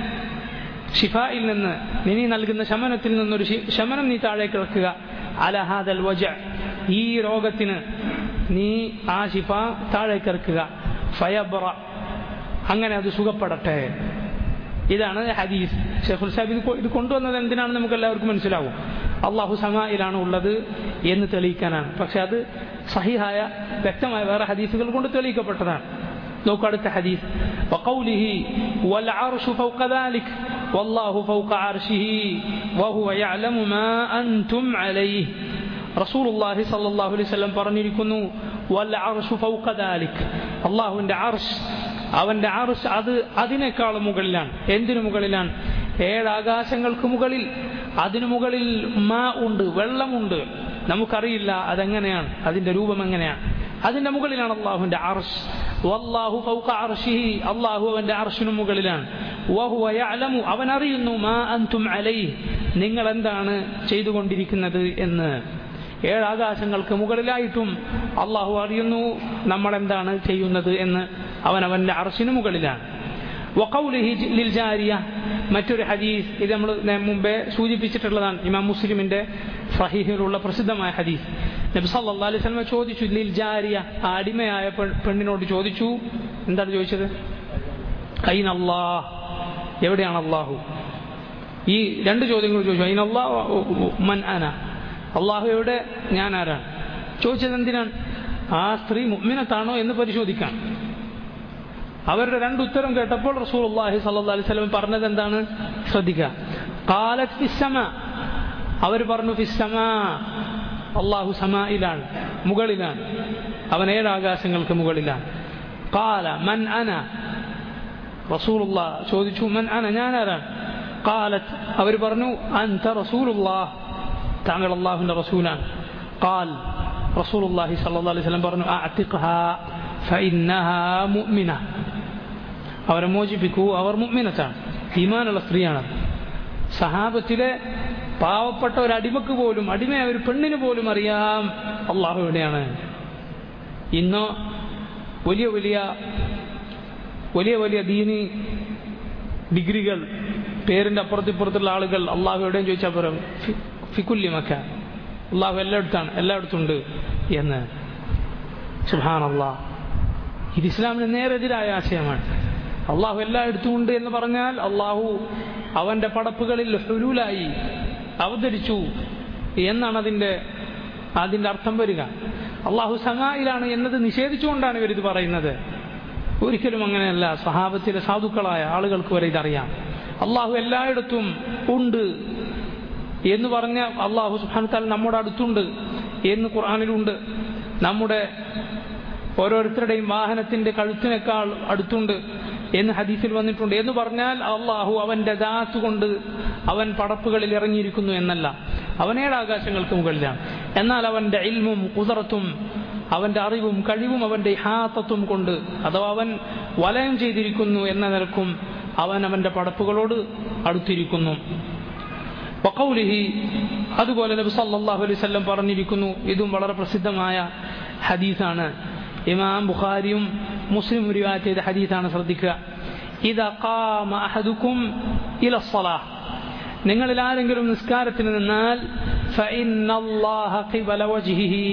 ഷിഫായിൽ നിന്ന് നീ നൽകുന്ന ശമനത്തിൽ നിന്നൊരു ശി- ശമനം നീ താഴേക്ക് ഇറക്കുക അലഹാദൽ വജ ഈ രോഗത്തിന് നീ ആ ഷിഫ താഴേക്ക് ഇറക്കുക ഫയബ്ര അങ്ങനെ അത് സുഖപ്പെടട്ടെ ഇതാണ് ഹദീസ് ഷെഖുൽ സാഹിബ് ഇത് കൊ- ഇത് കൊണ്ടുവന്നത് എന്തിനാണെന്ന് നമുക്ക് എല്ലാവർക്കും മനസ്സിലാവും അള്ളാഹു സമായിലാണ് ഉള്ളത് എന്ന് തെളിയിക്കാനാണ് പക്ഷെ അത് സഹിഹായ വ്യക്തമായ വേറെ ഹദീസുകൾ കൊണ്ട് തെളിയിക്കപ്പെട്ടതാണ് നോക്കൂ അടുത്ത ഹദീസ് وقوله والعرش فوق ذلك والله فوق عرشه وهو يعلم ما أنتم عليه റസൂൽ അള്ളാഹി സല്ലാഹു അലൈഹി സ്വലം പറഞ്ഞിരിക്കുന്നു വല്ല അർഷു ഫൗക ദാലിക് അള്ളാഹുവിൻ്റെ അർഷ് അവൻ്റെ അർഷ് അത് അതിനേക്കാൾ മുകളിലാണ് എന്തിനു മുകളിലാണ് ഏഴാകാശങ്ങൾക്ക് മുകളിൽ അതിനു മുകളിൽ മാ ഉണ്ട് വെള്ളമുണ്ട് നമുക്കറിയില്ല അതെങ്ങനെയാണ് അതിൻ്റെ രൂപം എങ്ങനെയാണ് അതിൻ്റെ മുകളിലാണ് അള്ളാഹുവിൻ്റെ അർഷ് വല്ലാഹു ഫൗക അർഷിഹി അള്ളാഹു അവൻ്റെ അർഷിനു മുകളിലാണ് വഹുവ യഅലമു അവൻ അറിയുന്നു മാ അൻതും അലൈഹി നിങ്ങൾ എന്താണ് ചെയ്തുകൊണ്ടിരിക്കുന്നത് എന്ന് ഏഴാകാശങ്ങൾക്ക് മുകളിലായിട്ടും അള്ളാഹു അറിയുന്നു നമ്മൾ എന്താണ് ചെയ്യുന്നത് എന്ന് അവൻ അവൻ്റെ അർഷിന് മുകളിലാണ് വഖൗലിഹി ലിൽ ജാരിയ മറ്റൊരു ഹദീസ് ഇത് നമ്മൾ മുമ്പേ സൂചിപ്പിച്ചിട്ടുള്ളതാണ് ഇമാം മുസ്ലിമിന്റെ സഹീഹിലുള്ള പ്രസിദ്ധമായ ഹദീസ് നബി സല്ലല്ലാഹു അലൈഹി വസല്ലം ചോദിച്ചു ലിൽ ജാരിയ ആ അടിമയായ പെ- പെണ്ണിനോട് ചോദിച്ചു എന്താണ് ചോദിച്ചത് ഐൻ അല്ലാഹ് എവിടെയാണ് അള്ളാഹു ഈ രണ്ട് ചോദ്യങ്ങൾ ചോദിച്ചു ഐൻ അല്ലാഹ് മൻ അന അള്ളാഹു എവിടെ ഞാൻ ആരാണ് ചോദിച്ചത് എന്തിനാണ് ആ സ്ത്രീ മുഅ്മിനത്താണോ എന്ന് പരിശോധിക്കാൻ അവരുടെ രണ്ട് ഉത്തരം കേട്ടപ്പോൾ റസൂൽ അള്ളാഹി സല്ലാ അലൈഹി സ്വലം പറഞ്ഞത് എന്താണ് ശ്രദ്ധിക്കുക കാലത്ത് ഫിസ്സമ അവർ പറഞ്ഞു ഫിസ്സമ അള്ളാഹു സമായിലാണ് മുകളിലാണ് അവൻ ഏഴാകാശങ്ങൾക്ക് മുകളിലാണ് കാല മൻ അന റസൂലുള്ള ചോദിച്ചു മൻ അന ഞാൻ ആരാണ് കാലത്ത് അവർ പറഞ്ഞു അൻത റസൂലുള്ള താങ്കൾ അള്ളാഹുവിൻ്റെ റസൂലാണ് കാൽ റസൂൽ അള്ളാഹി സല്ലാ അലൈഹി സ്വലം പറഞ്ഞു അഅ്തിഖ്ഹാ ഫഇന്നഹാ മുഅ്മിന അവരെ മോചിപ്പിക്കൂ അവർ മുഅ്മിനത്താണ് ഈമാനുള്ള സ്ത്രീയാണ് സഹാബത്തിലെ പാവപ്പെട്ട ഒരു അടിമക്ക് പോലും അടിമയായ ഒരു പെണ്ണിന് പോലും അറിയാം അള്ളാഹു എവിടെയാണ് ഇന്നോ വലിയ വലിയ വലിയ വലിയ ദീനി ഡിഗ്രികൾ പേരിൻ്റെ അപ്പുറത്തിപ്പുറത്തുള്ള ആളുകൾ അള്ളാഹു എവിടെയും ചോദിച്ചാൽ പറയും ഫി- ഫിക്കുല്ലി മക്ക അള്ളാഹു എല്ലായിടത്താണ് എല്ലായിടത്തും ഉണ്ട് എന്ന് സുഹാൻ അള്ളാഹ് ഇത് ഇസ്ലാമിന് നേരെതിരായ ആശയമാണ് അള്ളാഹു എല്ലായിടത്തും ഉണ്ട് എന്ന് പറഞ്ഞാൽ അള്ളാഹു അവന്റെ പടപ്പുകളിൽ ഹുലൂലായി അവതരിച്ചു എന്നാണ് അതിൻ്റെ അതിൻ്റെ അർത്ഥം വരിക അള്ളാഹു സമായിലാണ് എന്നത് നിഷേധിച്ചുകൊണ്ടാണ് ഇവരിത് പറയുന്നത് ഒരിക്കലും അങ്ങനെയല്ല സഹാബത്തിലെ സാധുക്കളായ ആളുകൾക്ക് വരെ ഇതറിയാം അള്ളാഹു എല്ലായിടത്തും ഉണ്ട് എന്ന് പറഞ്ഞ അള്ളാഹു സുഹാനത്താൽ നമ്മുടെ അടുത്തുണ്ട് എന്ന് ഖുർആാനിലുണ്ട് നമ്മുടെ ഓരോരുത്തരുടെയും വാഹനത്തിന്റെ കഴുത്തിനേക്കാൾ അടുത്തുണ്ട് എന്ന് ഹദീസിൽ വന്നിട്ടുണ്ട് എന്ന് പറഞ്ഞാൽ അള്ളാഹു അവന്റെ ദാത്ത് കൊണ്ട് അവൻ പടപ്പുകളിൽ ഇറങ്ങിയിരിക്കുന്നു എന്നല്ല അവൻ ഏഴ് ആകാശങ്ങൾക്ക് മുകളിലാണ് എന്നാൽ അവന്റെ ഇൽമും കുതിറത്തും അവന്റെ അറിവും കഴിവും അവന്റെ ഹാത്തത്വം കൊണ്ട് അഥവാ അവൻ വലയം ചെയ്തിരിക്കുന്നു എന്ന നിലക്കും അവൻ അവന്റെ പടപ്പുകളോട് അടുത്തിരിക്കുന്നു വഖൗലിഹി അതുപോലെ നബി സല്ലല്ലാഹു അലൈഹി വസല്ലം പറഞ്ഞിരിക്കുന്നു ഇതും വളരെ പ്രസിദ്ധമായ ഹദീസാണ് ഇമാം ബുഖാരിയും മുസ്ലിം റിവായത്ത് ചെയ്ത ഹദീസാണ് ശ്രദ്ധിക്കുക ഇദാ ഖാമ അഹദുക്കും ഇല സ്വലാഹ് നിങ്ങളിൽ ആരെങ്കിലും നിസ്കാരത്തിന് നിന്നാൽ ഫഇന്നല്ലാഹ ഖിബല വജ്ഹിഹി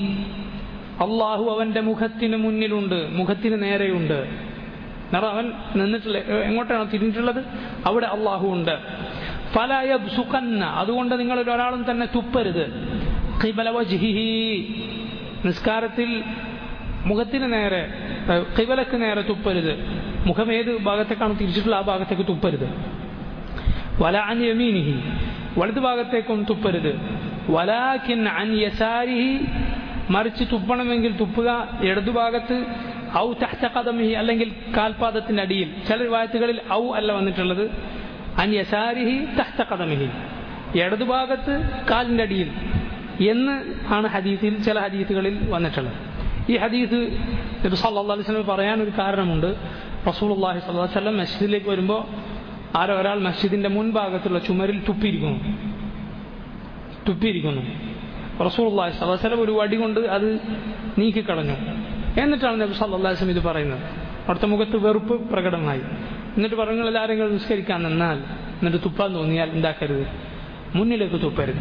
അള്ളാഹു അവന്റെ മുഖത്തിന് മുന്നിലുണ്ട് മുഖത്തിന് നേരെയുണ്ട് കാരണം അവൻ നിന്നിട്ടില്ല എങ്ങോട്ടാണ് തിരിഞ്ഞിട്ടുള്ളത് അവിടെ അള്ളാഹു ഉണ്ട് ഫലയബ്സുഖന്ന അതുകൊണ്ട് നിങ്ങൾ ഒരാളും തന്നെ തുപ്പരുത് ഖിബല വജ്ഹിഹി നിസ്കാരത്തിൽ മുഖത്തിന് നേരെ ഖിബലക്ക് നേരെ തുപ്പരുത് മുഖം ഏത് ഭാഗത്തേക്കാണ് തിരിച്ചിട്ടുള്ള ആ ഭാഗത്തേക്ക് തുപ്പരുത് വല അൻ യമീനിഹി വലതു ഭാഗത്തേക്കും തുപ്പരുത് വലാക്കിൻ അൻ യസാരിഹി മറിച്ച് തുപ്പണമെങ്കിൽ തുപ്പുക ഇടതുഭാഗത്ത് ഔ തഹ്ത കദമിഹി അല്ലെങ്കിൽ കാൽപാദത്തിന്റെ അടിയിൽ ചില വായത്തുകളിൽ ഔ അല്ല വന്നിട്ടുള്ളത് അൻ യസാരിഹി തഹ്ത കദമിഹി ഇടതുഭാഗത്ത് കാലിന്റെ അടിയിൽ എന്ന് ആണ് ഹദീസിൽ ചില ഹദീസുകളിൽ വന്നിട്ടുള്ളത് ഈ ഹദീസ് നബി സല്ലല്ലാഹു അലൈഹി വസല്ലം പറയാൻ ഒരു കാരണമുണ്ട് റസൂലുള്ളാഹി സ്വല്ലല്ലാഹു അലൈഹി വസല്ലം മസ്ജിദിലേക്ക് വരുമ്പോൾ ആരോ ഒരാൾ മസ്ജിദിന്റെ മുൻഭാഗത്തുള്ള ചുമരിൽ തുപ്പിയിരിക്കുന്നു തുപ്പിയിരിക്കുന്നു റസൂലുള്ളാഹി സ്വല്ലല്ലാഹു അലൈഹി വസല്ലം ഒരു വടി കൊണ്ട് അത് നീക്കിക്കളഞ്ഞു എന്നിട്ടാണ് നബി സല്ലല്ലാഹു അലൈഹി വസല്ലം ഇത് പറയുന്നത് അവിടുത്തെ മുഖത്ത് വെറുപ്പ് പ്രകടമായി എന്നിട്ട് പറഞ്ഞു ആരെങ്കിലും നിസ്കരിക്കാൻ നിന്നാൽ എന്നിട്ട് തുപ്പാൻ തോന്നിയാൽ എന്താക്കരുത് മുന്നിലേക്ക് തുപ്പരുത്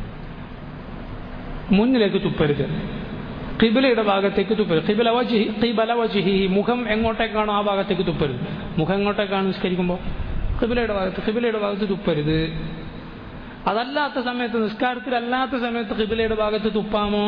മുന്നിലേക്ക് തുപ്പരുത് കിബിലയുടെ ഭാഗത്തേക്ക് തുപ്പരുത് കിബില വജിഹി കിബല വജിഹി മുഖം എങ്ങോട്ടേക്കാണോ ആ ഭാഗത്തേക്ക് തുപ്പരുത് മുഖം എങ്ങോട്ടേക്കാണ് നിസ്കരിക്കുമ്പോൾ കിബിലയുടെ ഭാഗത്ത് കിബിലയുടെ ഭാഗത്ത് തുപ്പരുത് അതല്ലാത്ത സമയത്ത് നിസ്കാരത്തിലല്ലാത്ത സമയത്ത് കിബിലയുടെ ഭാഗത്ത് തുപ്പാമോ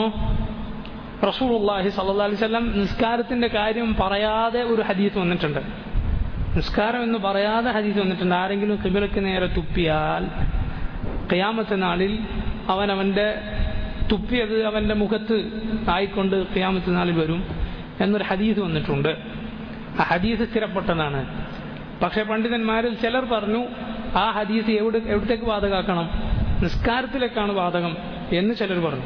റസൂലുള്ളാഹി സല്ലല്ലാഹു അലൈഹി വസല്ലം നിസ്കാരത്തിന്റെ കാര്യം പറയാതെ ഒരു ഹദീസ് വന്നിട്ടുണ്ട് നിസ്കാരം എന്ന് പറയാതെ ഹദീസ് വന്നിട്ടുണ്ട് ആരെങ്കിലും കിബിലക്ക് നേരെ തുപ്പിയാൽ ഖിയാമത്തെ നാളിൽ അവൻ അവന്റെ തുപ്പിയത് അവന്റെ മുഖത്ത് ആയിക്കൊണ്ട് ഖിയാമത്ത് നാളിൽ വരും എന്നൊരു ഹദീസ് വന്നിട്ടുണ്ട് ആ ഹദീസ് സ്ഥിരപ്പെട്ടതാണ് പക്ഷെ പണ്ഡിതന്മാരിൽ ചിലർ പറഞ്ഞു ആ ഹദീസ് എവിടെ എവിടത്തേക്ക് ബാധകാക്കണം നിസ്കാരത്തിലേക്കാണ് ബാധകം എന്ന് ചിലർ പറഞ്ഞു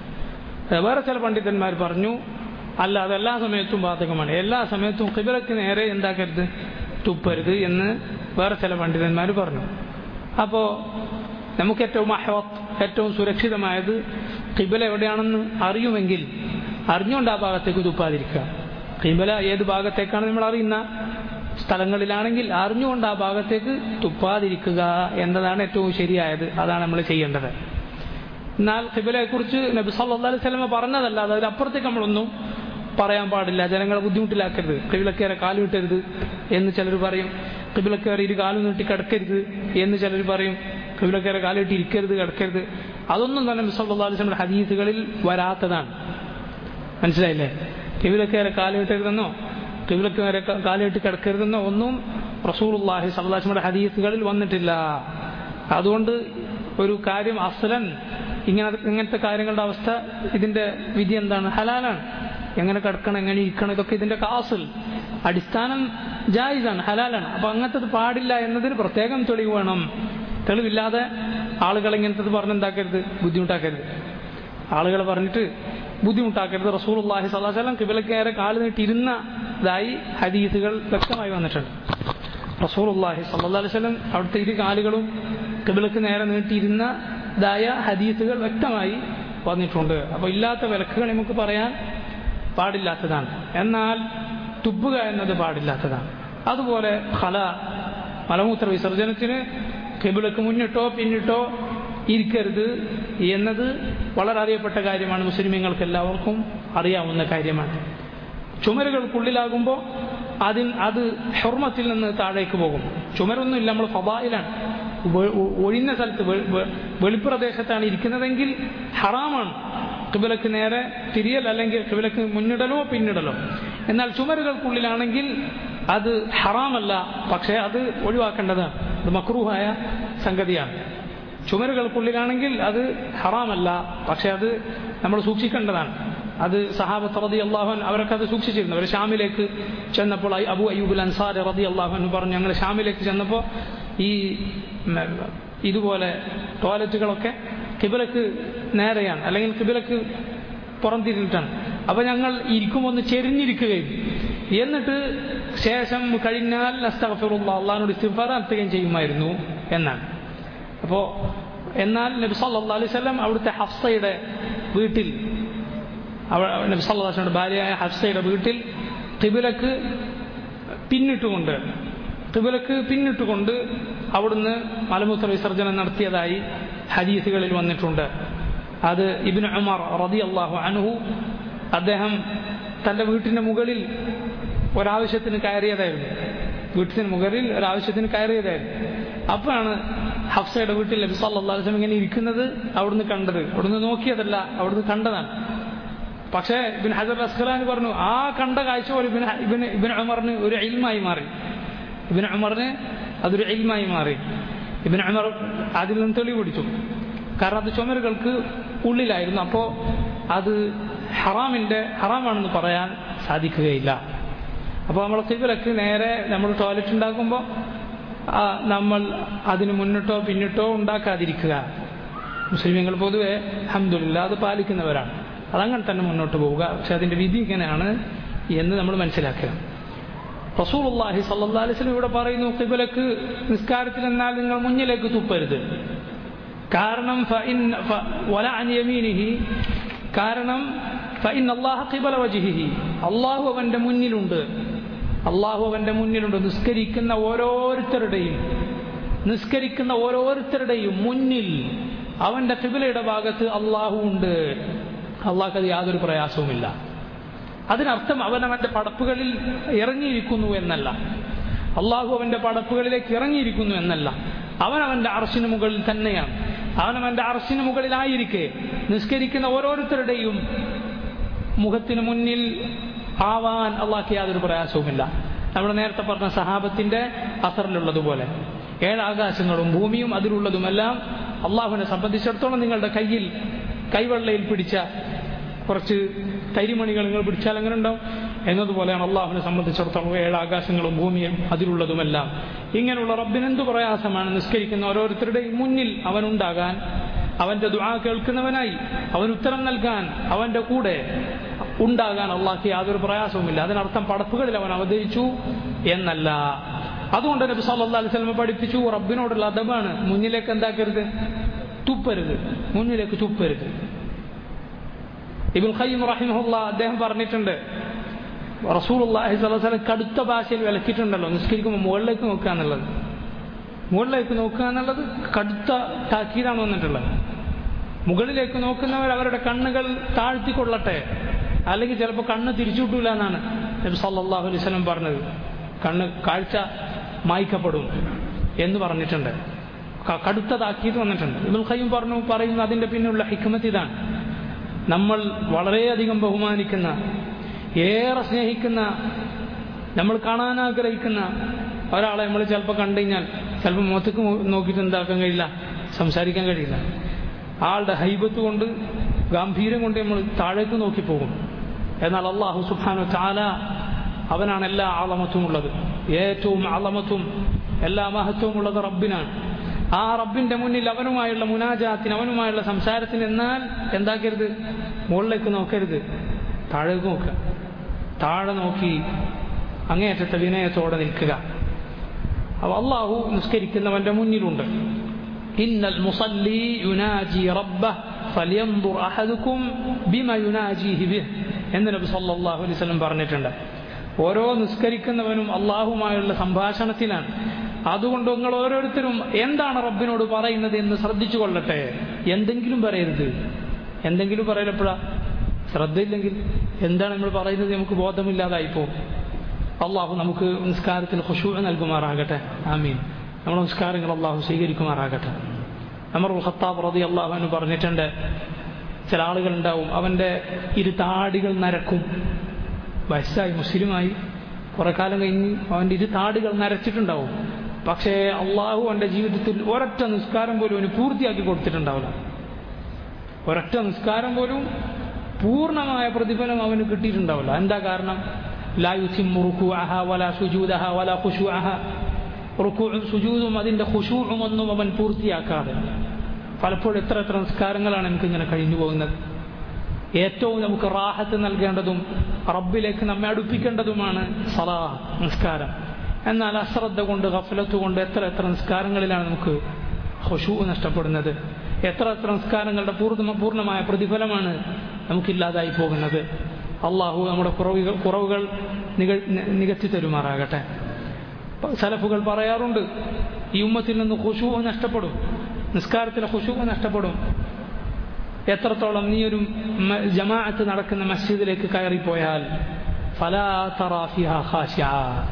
വേറെ ചില പണ്ഡിതന്മാർ പറഞ്ഞു അല്ല അതെല്ലാ സമയത്തും ബാധകമാണ് എല്ലാ സമയത്തും കിബിലക്ക് നേരെ എന്താക്കരുത് തുപ്പരുത് എന്ന് വേറെ ചില പണ്ഡിതന്മാർ പറഞ്ഞു അപ്പോൾ നമുക്ക് ഏറ്റവും അഹവത്ത് ഏറ്റവും സുരക്ഷിതമായത് കിബില എവിടെയാണെന്ന് അറിയുമെങ്കിൽ അറിഞ്ഞുകൊണ്ട് ആ ഭാഗത്തേക്ക് തുപ്പാതിരിക്കുക കിബില ഏത് ഭാഗത്തേക്കാണ് നമ്മൾ അറിയുന്ന സ്ഥലങ്ങളിലാണെങ്കിൽ അറിഞ്ഞുകൊണ്ട് ആ ഭാഗത്തേക്ക് തുപ്പാതിരിക്കുക എന്നതാണ് ഏറ്റവും ശരിയായത് അതാണ് നമ്മൾ ചെയ്യേണ്ടത് എന്നാൽ ഖിബിലയെ കുറിച്ച് നബി സല്ലല്ലാഹു അലൈഹി വസല്ലമ പറഞ്ഞതല്ല അതായത് അപ്പുറത്തേക്ക് നമ്മളൊന്നും പറയാൻ പാടില്ല ജനങ്ങളെ ബുദ്ധിമുട്ടിലാക്കരുത് കിബിലക്കേറെ കാലുവിട്ടരുത് എന്ന് ചിലർ പറയും കിബിലക്കേറെ ഇരു കാലും നീട്ടി കിടക്കരുത് എന്ന് ചിലർ പറയും കിബിലക്കേറെ കാലിട്ട് ഇരിക്കരുത് കിടക്കരുത് അതൊന്നും തന്നെ നബി സല്ലല്ലാഹു അലൈഹി വസല്ലമയുടെ ഹദീസുകളിൽ വരാത്തതാണ് മനസ്സിലായില്ലേ കിബിലക്കേറെ കാലുവിട്ടരുതെന്നോ കിബിലക്കേറെ കാലിട്ട് കിടക്കരുതെന്നോ ഒന്നും റസൂലുള്ളാഹി സല്ലല്ലാഹു അലൈഹി വസല്ലമയുടെ ഹദീസുകളിൽ വന്നിട്ടില്ല അതുകൊണ്ട് ഒരു കാര്യം അസലൻ ഇങ്ങനെ ഇങ്ങനത്തെ കാര്യങ്ങളുടെ അവസ്ഥ ഇതിന്റെ വിധി എന്താണ് ഹലാലാണ് എങ്ങനെ കിടക്കണം എങ്ങനെ ഇരിക്കണം ഇതൊക്കെ ഇതിന്റെ കാസിൽ അടിസ്ഥാനം ജായിസാണ് ഹലാലാണ് അപ്പൊ അങ്ങനത്തത് പാടില്ല എന്നതിന് പ്രത്യേകം തെളിവ് വേണം തെളിവില്ലാതെ ആളുകൾ ഇങ്ങനത്തത് പറഞ്ഞെന്താക്കരുത് ബുദ്ധിമുട്ടാക്കരുത് ആളുകൾ പറഞ്ഞിട്ട് ബുദ്ധിമുട്ടാക്കരുത് റസൂൽ അള്ളാഹി സ്വലാസ്ലം കിബിലക്കേറെ കാല് നീട്ടിയിരുന്നതായി ഹദീസുകൾ വ്യക്തമായി വന്നിട്ടുണ്ട് റസൂൽ അള്ളാഹി സല്ലാ അലൈവലം അവിടുത്തെ ഇരു കാലുകളും കിബിലക്ക് നേരെ നീട്ടിയിരുന്നതായ ഹദീസുകൾ വ്യക്തമായി വന്നിട്ടുണ്ട് അപ്പോൾ ഇല്ലാത്ത വിലക്കുകൾ നമുക്ക് പറയാൻ പാടില്ലാത്തതാണ് എന്നാൽ തുപ്പുക എന്നത് പാടില്ലാത്തതാണ് അതുപോലെ ഹല മലമൂത്ര വിസർജനത്തിന് കിബിലക്ക് മുന്നിട്ടോ പിന്നിട്ടോ ഇരിക്കരുത് എന്നത് വളരെ അറിയപ്പെട്ട കാര്യമാണ് മുസ്ലിമീങ്ങൾക്ക് എല്ലാവർക്കും അറിയാവുന്ന കാര്യമാണ് ചുമരുകൾക്കുള്ളിലാകുമ്പോൾ അതിൽ അത് ഹെർമത്തിൽ നിന്ന് താഴേക്ക് പോകും ചുമരൊന്നുമില്ല നമ്മൾ ഫബായിലാണ് ഒഴിഞ്ഞ സ്ഥലത്ത് വെളിപ്രദേശത്താണ് ഇരിക്കുന്നതെങ്കിൽ ഹറാമാണ് കിബിലക്ക് നേരെ തിരിയൽ അല്ലെങ്കിൽ കിബിലക്ക് മുന്നിടലോ പിന്നിടലോ എന്നാൽ ചുമരുകൾക്കുള്ളിലാണെങ്കിൽ അത് ഹറാമല്ല പക്ഷേ അത് ഒഴിവാക്കേണ്ടതാണ് അത് മക്രൂഹായ സംഗതിയാണ് ചുമരുകൾക്കുള്ളിലാണെങ്കിൽ അത് ഹറാമല്ല പക്ഷെ അത് നമ്മൾ സൂക്ഷിക്കേണ്ടതാണ് അത് സഹാബത്ത് റതി അള്ളാഹുൻ അവരൊക്കെ അത് സൂക്ഷിച്ചിരുന്നു അവർ ഷാമിലേക്ക് ചെന്നപ്പോൾ ഐ- അബു അയ്യൂബുൽ അൻസാർ റതി അള്ളാഹുൻ പറഞ്ഞു ഞങ്ങൾ ഷാമിലേക്ക് ചെന്നപ്പോൾ ഈ ഉം, ഇതുപോലെ ടോയ്ലറ്റുകളൊക്കെ കിബിലക്ക് നേരെയാണ് അല്ലെങ്കിൽ കിബിലക്ക് പുറംതിരിഞ്ഞിട്ടാണ് അപ്പോൾ ഞങ്ങൾ ഇരിക്കുമ്പോൾ ഒന്ന് ചെരിഞ്ഞിരിക്കുകയും എന്നിട്ട് ശേഷം കഴിഞ്ഞാൽ അസ്തഫിറുള്ള അള്ളഹാനോട് ഇസ്തിഫാർ നടത്തുകയും ചെയ്യുമായിരുന്നു എന്നാണ് അപ്പോൾ എന്നാൽ നബി സല്ലല്ലാഹു അലൈഹി വസല്ലം അവിടുത്തെ ഹഫ്സയുടെ വീട്ടിൽ അവ നബി സല്ലല്ലാഹു അലൈഹി വസല്ലം ഭാര്യയായ ഹഫ്സയുടെ വീട്ടിൽ ഖിബിലക്ക് പിന്നിട്ടുകൊണ്ട് ഖിബിലക്ക് പിന്നിട്ടുകൊണ്ട് അവിടുന്ന് മലമൂത്ര വിസർജനം നടത്തിയതായി ഹദീസുകളിൽ വന്നിട്ടുണ്ട് അത് ഇബ്നു ഉമർ റളിയല്ലാഹു അൻഹു അദ്ദേഹം തൻ്റെ വീട്ടിൻ്റെ മുകളിൽ ഒരാവശ്യത്തിന് കയറിയതായിരുന്നു വീട്ടിന് മുകളിൽ ഒരാവശ്യത്തിന് കയറിയതായിരുന്നു അപ്പോഴാണ് ഹഫ്സയുടെ വീട്ടിൽ നബി സല്ലല്ലാഹു അലൈഹി വസല്ലം ഇങ്ങനെ ഇരിക്കുന്നത് അവിടുന്ന് കണ്ടത് അവിടുന്ന് നോക്കിയതല്ല അവിടുന്ന് കണ്ടതാണ് പക്ഷേ ഇബിൻ ഹജർ അസ്ഖലാനി പറഞ്ഞു ആ കണ്ട കാഴ്ച പോലെ ഇബിൻ ഇബിൻ ഇബിൻ ഉമറിന് ഒരു ഇൽമായി മാറി ഇബിൻ ഉമറിന് അതൊരു ഇൽമായി മാറി ഇബിൻ ഉമർ അതിൽ നിന്ന് തെളിവ് പിടിച്ചു കാരണം അത് ചുമരുകൾക്ക് ഉള്ളിലായിരുന്നു അപ്പോൾ അത് ഹറാമിൻ്റെ ഹറാമാണെന്ന് പറയാൻ സാധിക്കുകയില്ല അപ്പോൾ നമ്മൾ കിബിലക്ക് നേരെ നമ്മൾ ടോയ്ലറ്റ് ഉണ്ടാക്കുമ്പോൾ ആ, നമ്മൾ അതിന് മുന്നിട്ടോ പിന്നിട്ടോ ഉണ്ടാക്കാതിരിക്കുക മുസ്ലിമുകൾ പൊതുവെ അഹമ്മദില്ല അത് പാലിക്കുന്നവരാണ് അതങ്ങനെ തന്നെ മുന്നോട്ട് പോവുക പക്ഷെ അതിൻ്റെ വിധി ഇങ്ങനെയാണ് എന്ന് നമ്മൾ മനസ്സിലാക്കുക റസൂലുള്ളാഹി സല്ലല്ലാഹു അലൈഹി വസല്ലം ഇവിടെ പറയുന്നു ഖിബലക്ക് നിസ്കാരത്തിൽ എന്നാൽ നിങ്ങൾ മുന്നിലേക്ക് തുപ്പരുത് കാരണം ഫഇൻ ഫ- വല അൻ യമീനിഹി കാരണം ഫഇൻ അല്ലാഹ ഖിബല വജ്ഹിഹി അല്ലാഹു അവന്റെ മുന്നിലുണ്ട് അല്ലാഹു അവന്റെ മുന്നിലുണ്ട് നിസ്കരിക്കുന്ന ഓരോരുത്തരുടെയും നിസ്കരിക്കുന്ന ഓരോരുത്തരുടെയും മുന്നിൽ അവന്റെ ഖിബലയുടെ ഭാഗത്ത് അള്ളാഹു ഉണ്ട് അള്ളാഹ്ക്ക് അത് യാതൊരു പ്രയാസവുമില്ല അതിനർത്ഥം അവൻ അവന്റെ പടപ്പുകളിൽ ഇറങ്ങിയിരിക്കുന്നു എന്നല്ല അള്ളാഹു അവന്റെ പടപ്പുകളിലേക്ക് ഇറങ്ങിയിരിക്കുന്നു എന്നല്ല അവൻ അവന്റെ അർശിന് മുകളിൽ തന്നെയാണ് അവൻ അവന്റെ അർശിന് മുകളിലായിരിക്കെ നിസ്കരിക്കുന്ന ഓരോരുത്തരുടെയും മുഖത്തിന് മുന്നിൽ ആവാൻ അള്ളാഹ്ക്ക് യാതൊരു പ്രയാസവുമില്ല നമ്മൾ നേരത്തെ പറഞ്ഞ സഹാബത്തിന്റെ അസറിലുള്ളതുപോലെ ഏഴ് ആകാശങ്ങളും ഭൂമിയും അതിലുള്ളതുമെല്ലാം അള്ളാഹുവിനെ സംബന്ധിച്ചിടത്തോളം നിങ്ങളുടെ കയ്യിൽ കൈവെള്ളയിൽ പിടിച്ച കുറച്ച് തരിമണികൾ നിങ്ങൾ പിടിച്ചാൽ എങ്ങനെ ഉണ്ടാവും എന്നതുപോലെയാണ് അള്ളാഹുവിനെ സംബന്ധിച്ചിടത്തോളം ഏഴ് ആകാശങ്ങളും ഭൂമിയും അതിലുള്ളതുമെല്ലാം ഇങ്ങനെയുള്ള റബ്ബിന് എന്തു പ്രയാസമാണ് നിസ്കരിക്കുന്ന ഓരോരുത്തരുടെയും മുന്നിൽ അവനുണ്ടാകാൻ അവന്റെ ദുആ കേൾക്കുന്നവനായി അവൻ ഉത്തരം നൽകാൻ അവന്റെ കൂടെ ഉണ്ടാകാൻ അള്ളാഹ്ക്ക് യാതൊരു പ്രയാസവുമില്ല അതിനർത്ഥം പടപ്പുകളിൽ അവൻ അവതരിച്ചു എന്നല്ല അതുകൊണ്ട് നബി സല്ലല്ലാഹു അലൈഹി വസല്ലം പഠിപ്പിച്ചു റബ്ബിനോടുള്ള അദബാണ് മുന്നിലേക്ക് എന്താക്കരുത് തുപ്പരുത് മുന്നിലേക്ക് തുപ്പരുത് ഇബുൽ ഖയ്യിം റഹിമഹുല്ല അദ്ദേഹം പറഞ്ഞിട്ടുണ്ട് റസൂലുള്ളാഹി സ്വല്ലല്ലാഹു അലൈഹി വസല്ലം കടുത്ത ഭാഷയിൽ വിലക്കിയിട്ടുണ്ടല്ലോ നിസ്കരിക്കുമ്പോൾ മുകളിലേക്ക് നോക്കുക എന്നുള്ളത് മുകളിലേക്ക് നോക്കുക എന്നുള്ളത് കടുത്ത താക്കീതാണ് വന്നിട്ടുള്ളത് മുകളിലേക്ക് നോക്കുന്നവർ അവരുടെ കണ്ണുകൾ താഴ്ത്തിക്കൊള്ളട്ടെ അല്ലെങ്കിൽ ചിലപ്പോൾ കണ്ണ് തിരിച്ചു കിട്ടൂല എന്നാണ് നബി സല്ലല്ലാഹു അലൈഹി വസല്ലം പറഞ്ഞത് കണ്ണ് കാഴ്ച മായ്ക്കപ്പെടും എന്ന് പറഞ്ഞിട്ടുണ്ട് ക- കടുത്ത താക്കീത് വന്നിട്ടുണ്ട് ഇബുൽ ഖയ്യിം പറഞ്ഞു പറയുന്നു അതിൻ്റെ പിന്നിലുള്ള ഹിക്മത്ത് ഇതാണ് നമ്മൾ വളരെയധികം ബഹുമാനിക്കുന്ന ഏറെ സ്നേഹിക്കുന്ന നമ്മൾ കാണാൻ ആഗ്രഹിക്കുന്ന ഒരാളെ നമ്മൾ ചിലപ്പോൾ കണ്ടു കഴിഞ്ഞാൽ ചിലപ്പോൾ മുഖത്തേക്ക് നോ- നോക്കിയിട്ട് എന്താക്കാൻ കഴിയില്ല സംസാരിക്കാൻ കഴിയില്ല ആളുടെ ഹൈബത്ത് കൊണ്ട് ഗാംഭീര്യം കൊണ്ട് നമ്മൾ താഴേക്ക് നോക്കി പോകും എന്നാൽ അള്ളാഹു സുബ്ഹാനഹു ചാല അവനാണ് എല്ലാ ആളമത്തും ഉള്ളത് ഏറ്റവും ആളമത്തും എല്ലാ മഹത്വവും ഉള്ളത് റബ്ബിനാണ് ആ റബ്ബിന്റെ മുന്നിൽ അവനുമായുള്ള മുനാജാത്തിന് അവനുമായുള്ള സംസാരത്തിന് എന്നാൽ എന്താക്കരുത് മുകളിലേക്ക് നോക്കരുത് താഴേക്ക് നോക്കുക താഴെ നോക്കി അങ്ങേയറ്റത്തെ വിനയത്തോടെ നിൽക്കുക അപ്പോൾ അള്ളാഹു നിസ്കരിക്കുന്നവന്റെ മുന്നിലുണ്ട് ഇന്നൽ മുസല്ലി യുനാജി റബ്ബഹ് ഫലിയൻദുർ അഹദുക്കും ബിമ യുനാജിഹി ബിഹ് എന്ന് നബി സല്ലല്ലാഹു അലൈഹി വസല്ലം പറഞ്ഞിട്ടുണ്ട് ഓരോ നിസ്കരിക്കുന്നവനും അള്ളാഹുമായുള്ള സംഭാഷണത്തിലാണ് അതുകൊണ്ട് നിങ്ങൾ ഓരോരുത്തരും എന്താണ് റബ്ബിനോട് പറയുന്നത് എന്ന് ശ്രദ്ധിച്ചു കൊള്ളട്ടെ എന്തെങ്കിലും പറയരുത് എന്തെങ്കിലും പറയലപ്പോഴാ ശ്രദ്ധയില്ലെങ്കിൽ എന്താണ് നമ്മൾ പറയുന്നത് നമുക്ക് ബോധമില്ലാതായിപ്പോ അള്ളാഹു നമുക്ക് നിസ്കാരത്തിൽ ഖുശൂ നൽകുമാറാകട്ടെ ആമീൻ നമ്മുടെ നിസ്കാരങ്ങൾ അള്ളാഹു സ്വീകരിക്കുമാറാകട്ടെ അമറുൽ ഖത്താബ് റതി അള്ളാഹു എന്ന് പറഞ്ഞിട്ടുണ്ട് ചില ആളുകളുണ്ടാവും അവൻ്റെ ഇരു താടികൾ നരക്കും വയസ്സായി മുസ്ലിമായി കുറെ കാലം കഴിഞ്ഞ് അവൻ്റെ ഇരു താടികൾ നരച്ചിട്ടുണ്ടാവും പക്ഷേ അള്ളാഹു അവൻ്റെ ജീവിതത്തിൽ ഒരൊറ്റ നിസ്കാരം പോലും അവന് പൂർത്തിയാക്കി കൊടുത്തിട്ടുണ്ടാവില്ല ഒരൊറ്റ നിസ്കാരം പോലും പൂർണ്ണമായ പ്രതിഫലം അവന് കിട്ടിയിട്ടുണ്ടാവില്ല എന്താ കാരണം ലാ യുസിമ്മു റുക്കുഅഹ വലാ സുജൂദഹ വലാ ഖുശൂഅഹ റുക്കുഉം സുജൂദും അതിൻ്റെ ഖുശൂഉം ഒന്നും അവൻ പൂർത്തിയാക്കാതെ പലപ്പോഴും എത്ര എത്ര നിസ്കാരങ്ങളാണ് നമുക്ക് ഇങ്ങനെ കഴിഞ്ഞു പോകുന്നത് ഏറ്റവും നമുക്ക് റാഹത്ത് നൽകേണ്ടതും റബ്ബിലേക്ക് നമ്മെ അടുപ്പിക്കേണ്ടതുമാണ് സലാ നിസ്കാരം എന്നാൽ അശ്രദ്ധ കൊണ്ട് ഗഫലത്ത് കൊണ്ട് എത്ര എത്ര നിസ്കാരങ്ങളിലാണ് നമുക്ക് ഹുഷു നഷ്ടപ്പെടുന്നത് എത്ര എത്ര നിസ്കാരങ്ങളുടെ പൂർണ്ണ പൂർണ്ണമായ പ്രതിഫലമാണ് നമുക്കില്ലാതായി പോകുന്നത് അള്ളാഹു നമ്മുടെ കുറവുകൾ കുറവുകൾ നിക നികത്തി തരുമാറാകട്ടെ സലഫുകൾ പറയാറുണ്ട് ഈ ഉമ്മത്തിൽ നിന്ന് ഹുഷു നഷ്ടപ്പെടും നിസ്കാരത്തിലെ ഹുഷു നഷ്ടപ്പെടും എത്രത്തോളം നീ ഒരു ജമാഅത്ത് നടക്കുന്ന മസ്ജിദിലേക്ക് കയറിപ്പോയാൽ ഫലാ തറാഫിഹ ഖാശിഅ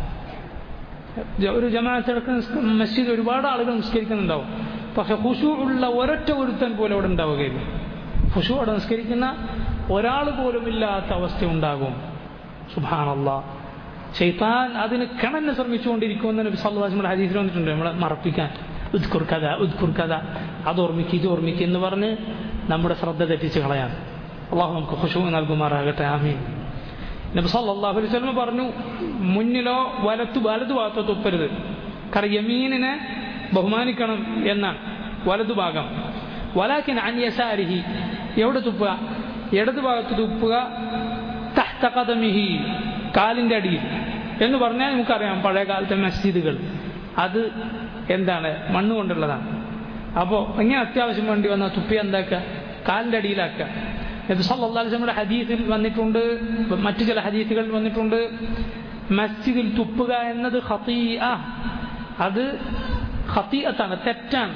ഒരു ജമാഅത്ത് നടക്കുന്ന മസ്ജിദ് ഒരുപാട് ആളുകൾ നിസ്കരിക്കുന്നുണ്ടാവും പക്ഷെ ഹുഷു ഉള്ള ഒരൊറ്റ ഒരുത്തൻ പോലും അവിടെ ഉണ്ടാവുകയില്ല ഹുഷു അവിടെ നിസ്കരിക്കുന്ന ഒരാൾ പോലും ഇല്ലാത്ത അവസ്ഥ ഉണ്ടാകും സുബാനല്ല ഷെയ്ത്താൻ അതിന് കിണന്ന് ശ്രമിച്ചുകൊണ്ടിരിക്കുമെന്ന് നബി സല്ലാസ്മയുടെ ഹദീസിൽ വന്നിട്ടുണ്ട് നമ്മളെ മറപ്പിക്കാൻ ഉദ്കുർ കഥ ഉദ്കുർ കഥ അത് ഓർമ്മിക്ക് ഇത് ഓർമ്മിക്ക് എന്ന് പറഞ്ഞ് നമ്മുടെ ശ്രദ്ധ തെറ്റിച്ച് കളയാൻ അള്ളാഹു നമുക്ക് ഖുശൂ നൽകുമാറാകട്ടെ ആമീൻ നബി സല്ലല്ലാഹു അലൈഹി വസല്ലം പറഞ്ഞു മുന്നിലോ വലത്തു വലതു ഭാഗത്തോ തുപ്പരുത് കാരണം യമീനിനെ ബഹുമാനിക്കണം എന്നാണ് വലതുഭാഗം വലാക്കിൻ അന്യസാരിഹി എവിടെ തുപ്പുക ഇടതു ഭാഗത്ത് തുപ്പുക തഹ്ത ഖദമിഹി കാലിൻ്റെ അടിയിൽ എന്ന് പറഞ്ഞാൽ നമുക്കറിയാം പഴയ കാലത്തെ മസ്ജിദുകൾ അത് എന്താണ് മണ്ണ് കൊണ്ടുള്ളതാണ് അപ്പോൾ ഇങ്ങനെ അത്യാവശ്യം വേണ്ടി വന്നാൽ തുപ്പി എന്താക്കുക കാലിൻ്റെ അടിയിലാക്കുക നബി സല്ലല്ലാഹു അലൈഹി വസല്ലമയുടെ ഹദീസിൽ വന്നിട്ടുണ്ട് മറ്റു ചില ഹദീസുകളിൽ വന്നിട്ടുണ്ട് മസ്ജിദിൽ തുപ്പുക എന്നത് ഖതീഅ അത് ഖതീഅത്താണ് തെറ്റാണ്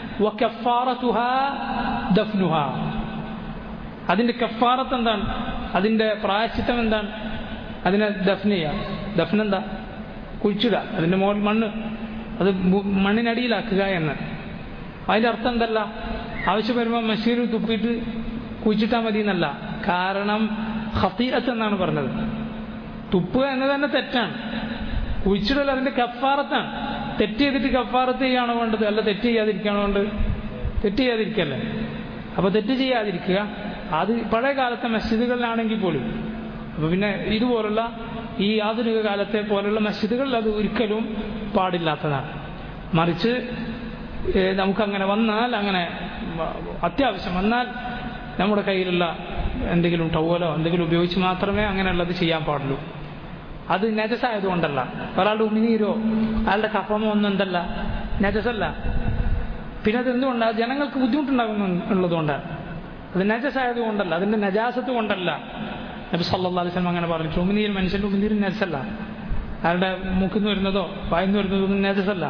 വകഫാറതുഹാ ദഫ്നുഹാ അതിന്റെ കഫാറത്ത് എന്താണ് അതിന്റെ പ്രായശ്ചിത്തം എന്താണ് അതിനെ ദഫ്ന ചെയ്യുക ദഫ്ന എന്താ കുഴിച്ചിടുക അതിന്റെ മുകളിൽ മണ്ണ് അത് മണ്ണിനടിയിലാക്കുക എന്ന് അതിന്റെ അർത്ഥം എന്തല്ല ആവശ്യം വരുമ്പോൾ മഷീർ തുപ്പിയിട്ട് കുഴിച്ചിട്ടാൽ മതി എന്നല്ല കാരണം ഹത്തീഅത്ത് എന്നാണ് പറഞ്ഞത് തുപ്പുക എന്നത് തന്നെ തെറ്റാണ് കുഴിച്ചിടൽ അതിന്റെ കഫാറത്താണ് തെറ്റ് ചെയ്തിട്ട് കഫാറത്ത് ചെയ്യാണോ വേണ്ടത് അല്ല തെറ്റ് ചെയ്യാതിരിക്കുകയാണോ വേണ്ടത് തെറ്റ് ചെയ്യാതിരിക്കല്ലേ അപ്പൊ തെറ്റ് ചെയ്യാതിരിക്കുക അത് പഴയ കാലത്തെ മസ്ജിദുകളിലാണെങ്കിൽ പോലും അപ്പൊ പിന്നെ ഇതുപോലുള്ള ഈ ആധുനിക കാലത്തെ പോലുള്ള മസ്ജിദുകളിൽ അത് ഒരിക്കലും പാടില്ലാത്തതാണ് മറിച്ച് നമുക്കങ്ങനെ വന്നാൽ അങ്ങനെ അത്യാവശ്യം വന്നാൽ നമ്മുടെ കയ്യിലുള്ള എന്തെങ്കിലും ടവലോ എന്തെങ്കിലും ഉപയോഗിച്ച് മാത്രമേ അങ്ങനെയുള്ളത് ചെയ്യാൻ പാടുള്ളൂ അത് നജസായതുകൊണ്ടല്ല ഒരാളുടെ ഉമിനീരോ അയാളുടെ കഫമോ ഒന്നും എന്തല്ല നജസല്ല പിന്നെ അത് എന്തുകൊണ്ടാണ് ജനങ്ങൾക്ക് ബുദ്ധിമുട്ടുണ്ടാകുന്നു ഉള്ളതുകൊണ്ടാണ് അത് നജസായത് കൊണ്ടല്ല അതിന്റെ നജാസത്ത് കൊണ്ടല്ല നബി സല്ലാ അലൈഹി സ്വലം അങ്ങനെ പറഞ്ഞു ഉമിനീർ മനുഷ്യന്റെ ഉമിനീർ നജസല്ല അയാളുടെ മൂക്കിന്ന് വരുന്നതോ വായിന്ന് വരുന്നതോ ഒന്നും നജസല്ല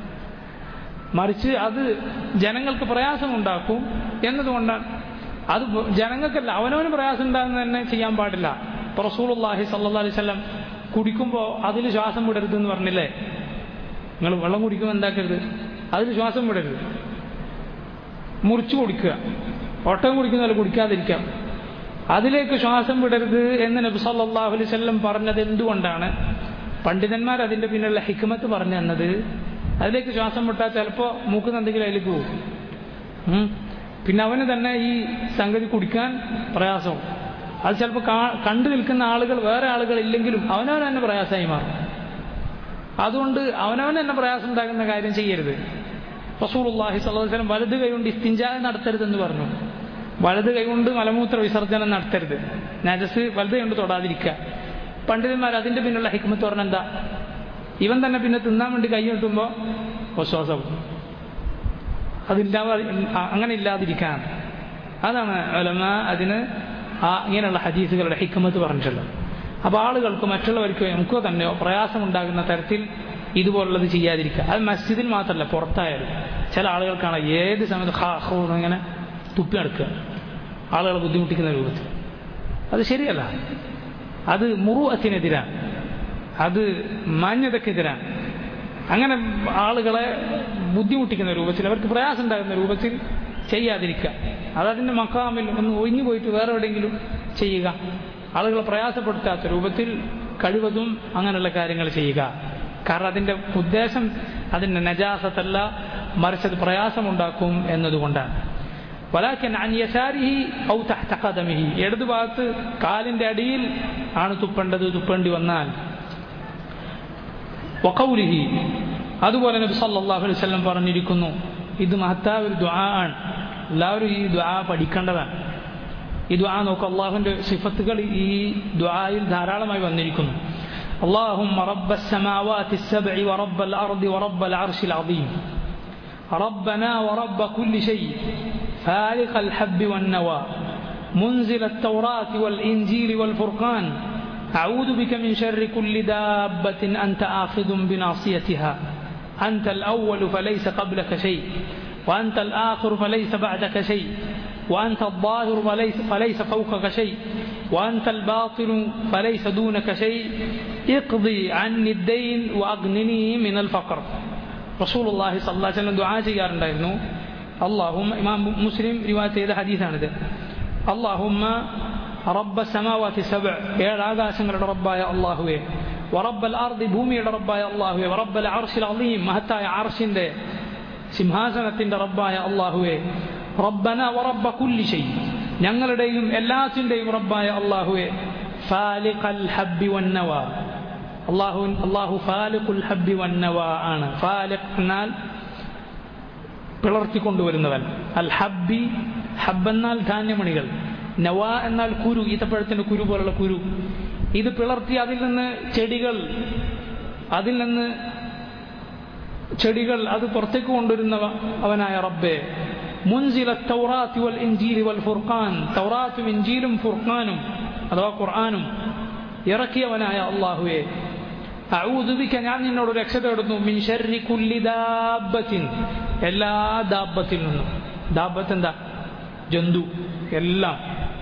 മറിച്ച് അത് ജനങ്ങൾക്ക് പ്രയാസമുണ്ടാക്കും എന്നതുകൊണ്ടാണ് അത് ജനങ്ങൾക്കല്ല അവനവന് പ്രയാസം ഉണ്ടാകുന്ന തന്നെ ചെയ്യാൻ പാടില്ല ഇപ്പൊ റസൂലുള്ളാഹി സല്ലാ അലൈഹി സ്വലം കുടിക്കുമ്പോൾ അതിൽ ശ്വാസം വിടരുത് എന്ന് പറഞ്ഞില്ലേ നിങ്ങൾ വെള്ളം കുടിക്കുമ്പോൾ എന്താക്കരുത് അതിൽ ശ്വാസം വിടരുത് മുറിച്ചു കുടിക്കുക ഒട്ടകം കുടിക്കുന്ന കുടിക്കാതിരിക്കാം അതിലേക്ക് ശ്വാസം വിടരുത് എന്ന് നബി സല്ലല്ലാഹു അലൈഹി വസല്ലം പറഞ്ഞത് എന്തുകൊണ്ടാണ് പണ്ഡിതന്മാർ അതിന്റെ പിന്നിലുള്ള ഹിക്മത്ത് പറഞ്ഞു തന്നത് അതിലേക്ക് ശ്വാസം വിട്ടാൽ ചിലപ്പോൾ മൂക്കുന്ന എന്തെങ്കിലും അതിലേക്ക് പോകും പിന്നെ അവന് തന്നെ ഈ സംഗതി കുടിക്കാൻ പ്രയാസവും അത് ചിലപ്പോൾ കണ്ടു നിൽക്കുന്ന ആളുകൾ വേറെ ആളുകൾ ഇല്ലെങ്കിലും അവനവൻ തന്നെ പ്രയാസമായി മാറും അതുകൊണ്ട് അവനവൻ തന്നെ പ്രയാസം ഉണ്ടാകുന്ന കാര്യം ചെയ്യരുത് റസൂലുള്ളാഹി സ്വല്ലല്ലാഹു അലൈഹി വസല്ലം വലത് കൈകൊണ്ട് ഇസ്തിഞ്ചാ നടത്തരുതെന്ന് പറഞ്ഞു വലത് കൈകൊണ്ട് മലമൂത്ര വിസർജനം നടത്തരുത് നജസ് വലത് കൈകൊണ്ട് തൊടാതിരിക്കുക പണ്ഡിതന്മാർ അതിന്റെ പിന്നുള്ള ഹിക്മത്ത് പറഞ്ഞ എന്താ ഇവൻ തന്നെ പിന്നെ തിന്നാൻ വേണ്ടി കൈ കിട്ടുമ്പോൾ വിശ്വാസം അതില്ലാതെ അങ്ങനെ ഇല്ലാതിരിക്കാൻ അതാണ് അലമ അതിന് ആ ഇങ്ങനെയുള്ള ഹദീസുകളുടെ ഹിക്മത്ത് പറഞ്ഞിട്ടുള്ളത് അപ്പോൾ ആളുകൾക്ക് മറ്റുള്ളവർക്ക് നമുക്കോ തന്നെയോ പ്രയാസമുണ്ടാകുന്ന തരത്തിൽ ഇതുപോലുള്ളത് ചെയ്യാതിരിക്കുക അത് മസ്ജിദിൽ മാത്രമല്ല പുറത്തായാലും ചില ആളുകൾക്കാണ് ഏത് സമയത്ത് ഹാ ഹോ ഇങ്ങനെ തുപ്പി നടക്കുക ആളുകളെ ബുദ്ധിമുട്ടിക്കുന്ന രൂപത്തിൽ അത് ശരിയല്ല അത് മുറുവത്തിനെതിരാണ് അത് മാന്യതക്കെതിരാണ് അങ്ങനെ ആളുകളെ ബുദ്ധിമുട്ടിക്കുന്ന രൂപത്തിൽ അവർക്ക് പ്രയാസം ഉണ്ടാകുന്ന രൂപത്തിൽ ചെയ്യാതിരിക്കുക അതതിൻ്റെ മക്കാമിൽ ഒന്ന് ഒഴിഞ്ഞു പോയിട്ട് വേറെ എവിടെയെങ്കിലും ചെയ്യുക ആളുകളെ പ്രയാസപ്പെടുത്താത്ത രൂപത്തിൽ കഴിവതും അങ്ങനെയുള്ള കാര്യങ്ങൾ ചെയ്യുക കാരണം അതിൻ്റെ ഉദ്ദേശം അതിൻ്റെ നജാസത്തല്ല മറിച്ചത് പ്രയാസമുണ്ടാക്കും എന്നതുകൊണ്ടാണ് വലാക്കൻ അന്യസാരിഹി ഔ തഹ്ത ഖദമിഹി ഇടതു ഭാഗത്ത് കാലിന്റെ അടിയിൽ ആണ് തുപ്പേണ്ടത് തുപ്പേണ്ടി വന്നാൽ വഖൗലിഹി അതുപോലെ നബി സല്ലല്ലാഹു അലൈഹി വസല്ലം പറഞ്ഞിരിക്കുന്നു ഇത് മഹത്തായ ഒരു ദുആ ആണ് എല്ലാവരും ഈ ദുആ പഠിക്കേണ്ടതാണ് ഈ ദുആ നോക്ക് അള്ളാഹുവിന്റെ സിഫത്തുകൾ ഈ ദുആയിൽ ധാരാളമായി വന്നിരിക്കുന്നു اللهم رب السماوات السبع ورب الأرض ورب العرش العظيم ربنا ورب كل شيء فالق الحب والنوى منزل التوراة والإنجيل والفرقان أعوذ بك من شر كل دابة أنت آخذ بناصيتها أنت الأول فليس قبلك شيء وأنت الآخر فليس بعدك شيء وأنت الظاهر فليس, فليس فوقك شيء وأنت الباطن فليس دونك شيء اقضي عني الدين وأغنني من الفقر റസൂൽ അള്ളാഹി സല്ലാ വല്ലം ദുആ ചെയ്യാറുണ്ടായിരുന്നു അള്ളാഹുമ്മ ഇമാം മുസ്ലിം റിവായത്ത് ചെയ്ത ഹദീസാണിത് അള്ളാഹുമ്മ റബ്ബ സമാവാത്തി സബ് ഏഴ് ആകാശങ്ങളുടെ റബ്ബായ അള്ളാഹുവെ വറബ്ബൽ അർദി ഭൂമിയുടെ റബ്ബായ അള്ളാഹുവെ വറബ്ബൽ അർഷിൽ അലീം മഹത്തായ അർഷിന്റെ സിംഹാസനത്തിന്റെ റബ്ബായ അള്ളാഹുവെ റബ്ബന വറബ്ബ കുല്ലി ഷൈ ഞങ്ങളുടെയും എല്ലാത്തിൻ്റെയും റബ്ബായ അള്ളാഹുവെ ഫാലിഖൽ ഹബ്ബി വന്നവ അള്ളാഹു അള്ളാഹു ഫാലിഖുൽ ഹബ്ബി വന്നവ ആണ് ഫാലിഖ് എന്നാൽ പിളർത്തിക്കൊണ്ടുവരുന്നവൻ അൽ ഹബ്ബി ഹബ്ബ് എന്നാൽ ധാന്യമണികൾ നവ എന്നാൽ കുരു ഈത്തപ്പഴത്തിന്റെ കുരു പോലുള്ള കുരു ഇത് പിളർത്തി അതിൽ നിന്ന് ചെടികൾ അതിൽ നിന്ന് ചെടികൾ അത് പുറത്തേക്ക് കൊണ്ടുവരുന്ന അവനായ റബ്ബെ മുൻസില തൗറാത്തി വൽ ഇഞ്ചീലി വൽ ഫുർഖാൻ തൗറാത്തും ഇഞ്ചീലും ഫുർഖാനും അഥവാ ഖുർആാനും ഇറക്കിയവനായ അള്ളാഹുവെ അഊദുബിക്ക ഞാൻ നിന്നോട് രക്ഷ തേടുന്നു മിൻ ഷർരി കുല്ലി ദാബത്തിൻ എല്ലാ ദാബത്തിൽ നിന്നും ദാബത്ത് എന്താ ജന്തു എല്ലാം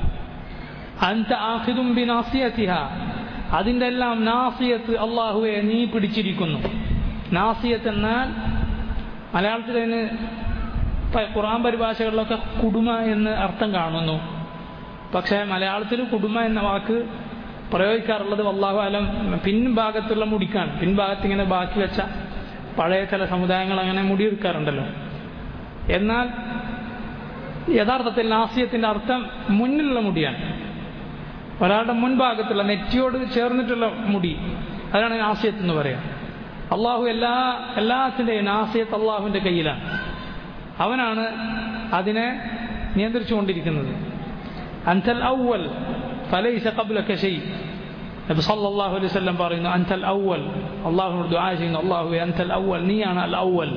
അന്ത ആഹിദും ബി നാസിയത്തിഹ അതിൻ്റെ എല്ലാം നാസിയത്ത് അള്ളാഹുവെ നീ പിടിച്ചിരിക്കുന്നു നാസിയത്ത് എന്നാൽ മലയാളത്തിൽ അതിന് ഖുറാൻ പരിഭാഷകളിലൊക്കെ കുടുമ എന്ന് അർത്ഥം കാണുന്നു പക്ഷേ മലയാളത്തിൽ കുടുമ എന്ന വാക്ക് പ്രയോഗിക്കാറുള്ളത് വല്ലാഹു അലം പിൻഭാഗത്തുള്ള മുടിക്കാണ് പിൻഭാഗത്ത് ഇങ്ങനെ ബാക്കി വെച്ച പഴയ ചില സമുദായങ്ങൾ അങ്ങനെ മുടിയെടുക്കാറുണ്ടല്ലോ എന്നാൽ യഥാർത്ഥത്തിൽ നാസിയത്തിന്റെ അർത്ഥം മുന്നിലുള്ള മുടിയാണ് ഒരാളുടെ മുൻഭാഗത്തുള്ള നെറ്റിയോട് ചേർന്നിട്ടുള്ള മുടി അതാണ് നാസിയത്ത് എന്ന് പറയാം അള്ളാഹു എല്ലാ എല്ലാത്തിൻ്റെയും നാസിയത്ത് അള്ളാഹുവിൻ്റെ കയ്യിലാണ് അവനാണ് അതിനെ നിയന്ത്രിച്ചുകൊണ്ടിരിക്കുന്നത് അൻതൽ ഔവൽ ഫലൈസ ഖബ്ലക ഷൈ നബി സല്ലല്ലാഹു അലൈഹി വസല്ലം പറയുന്നു അൻതൽ ഔവൽ അള്ളാഹുവിനോട് ദുആ ചെയ്യുന്നു അള്ളാഹുവെ അൻതൽ ഔവൽ നീയാണ് അൽ ഔവൽ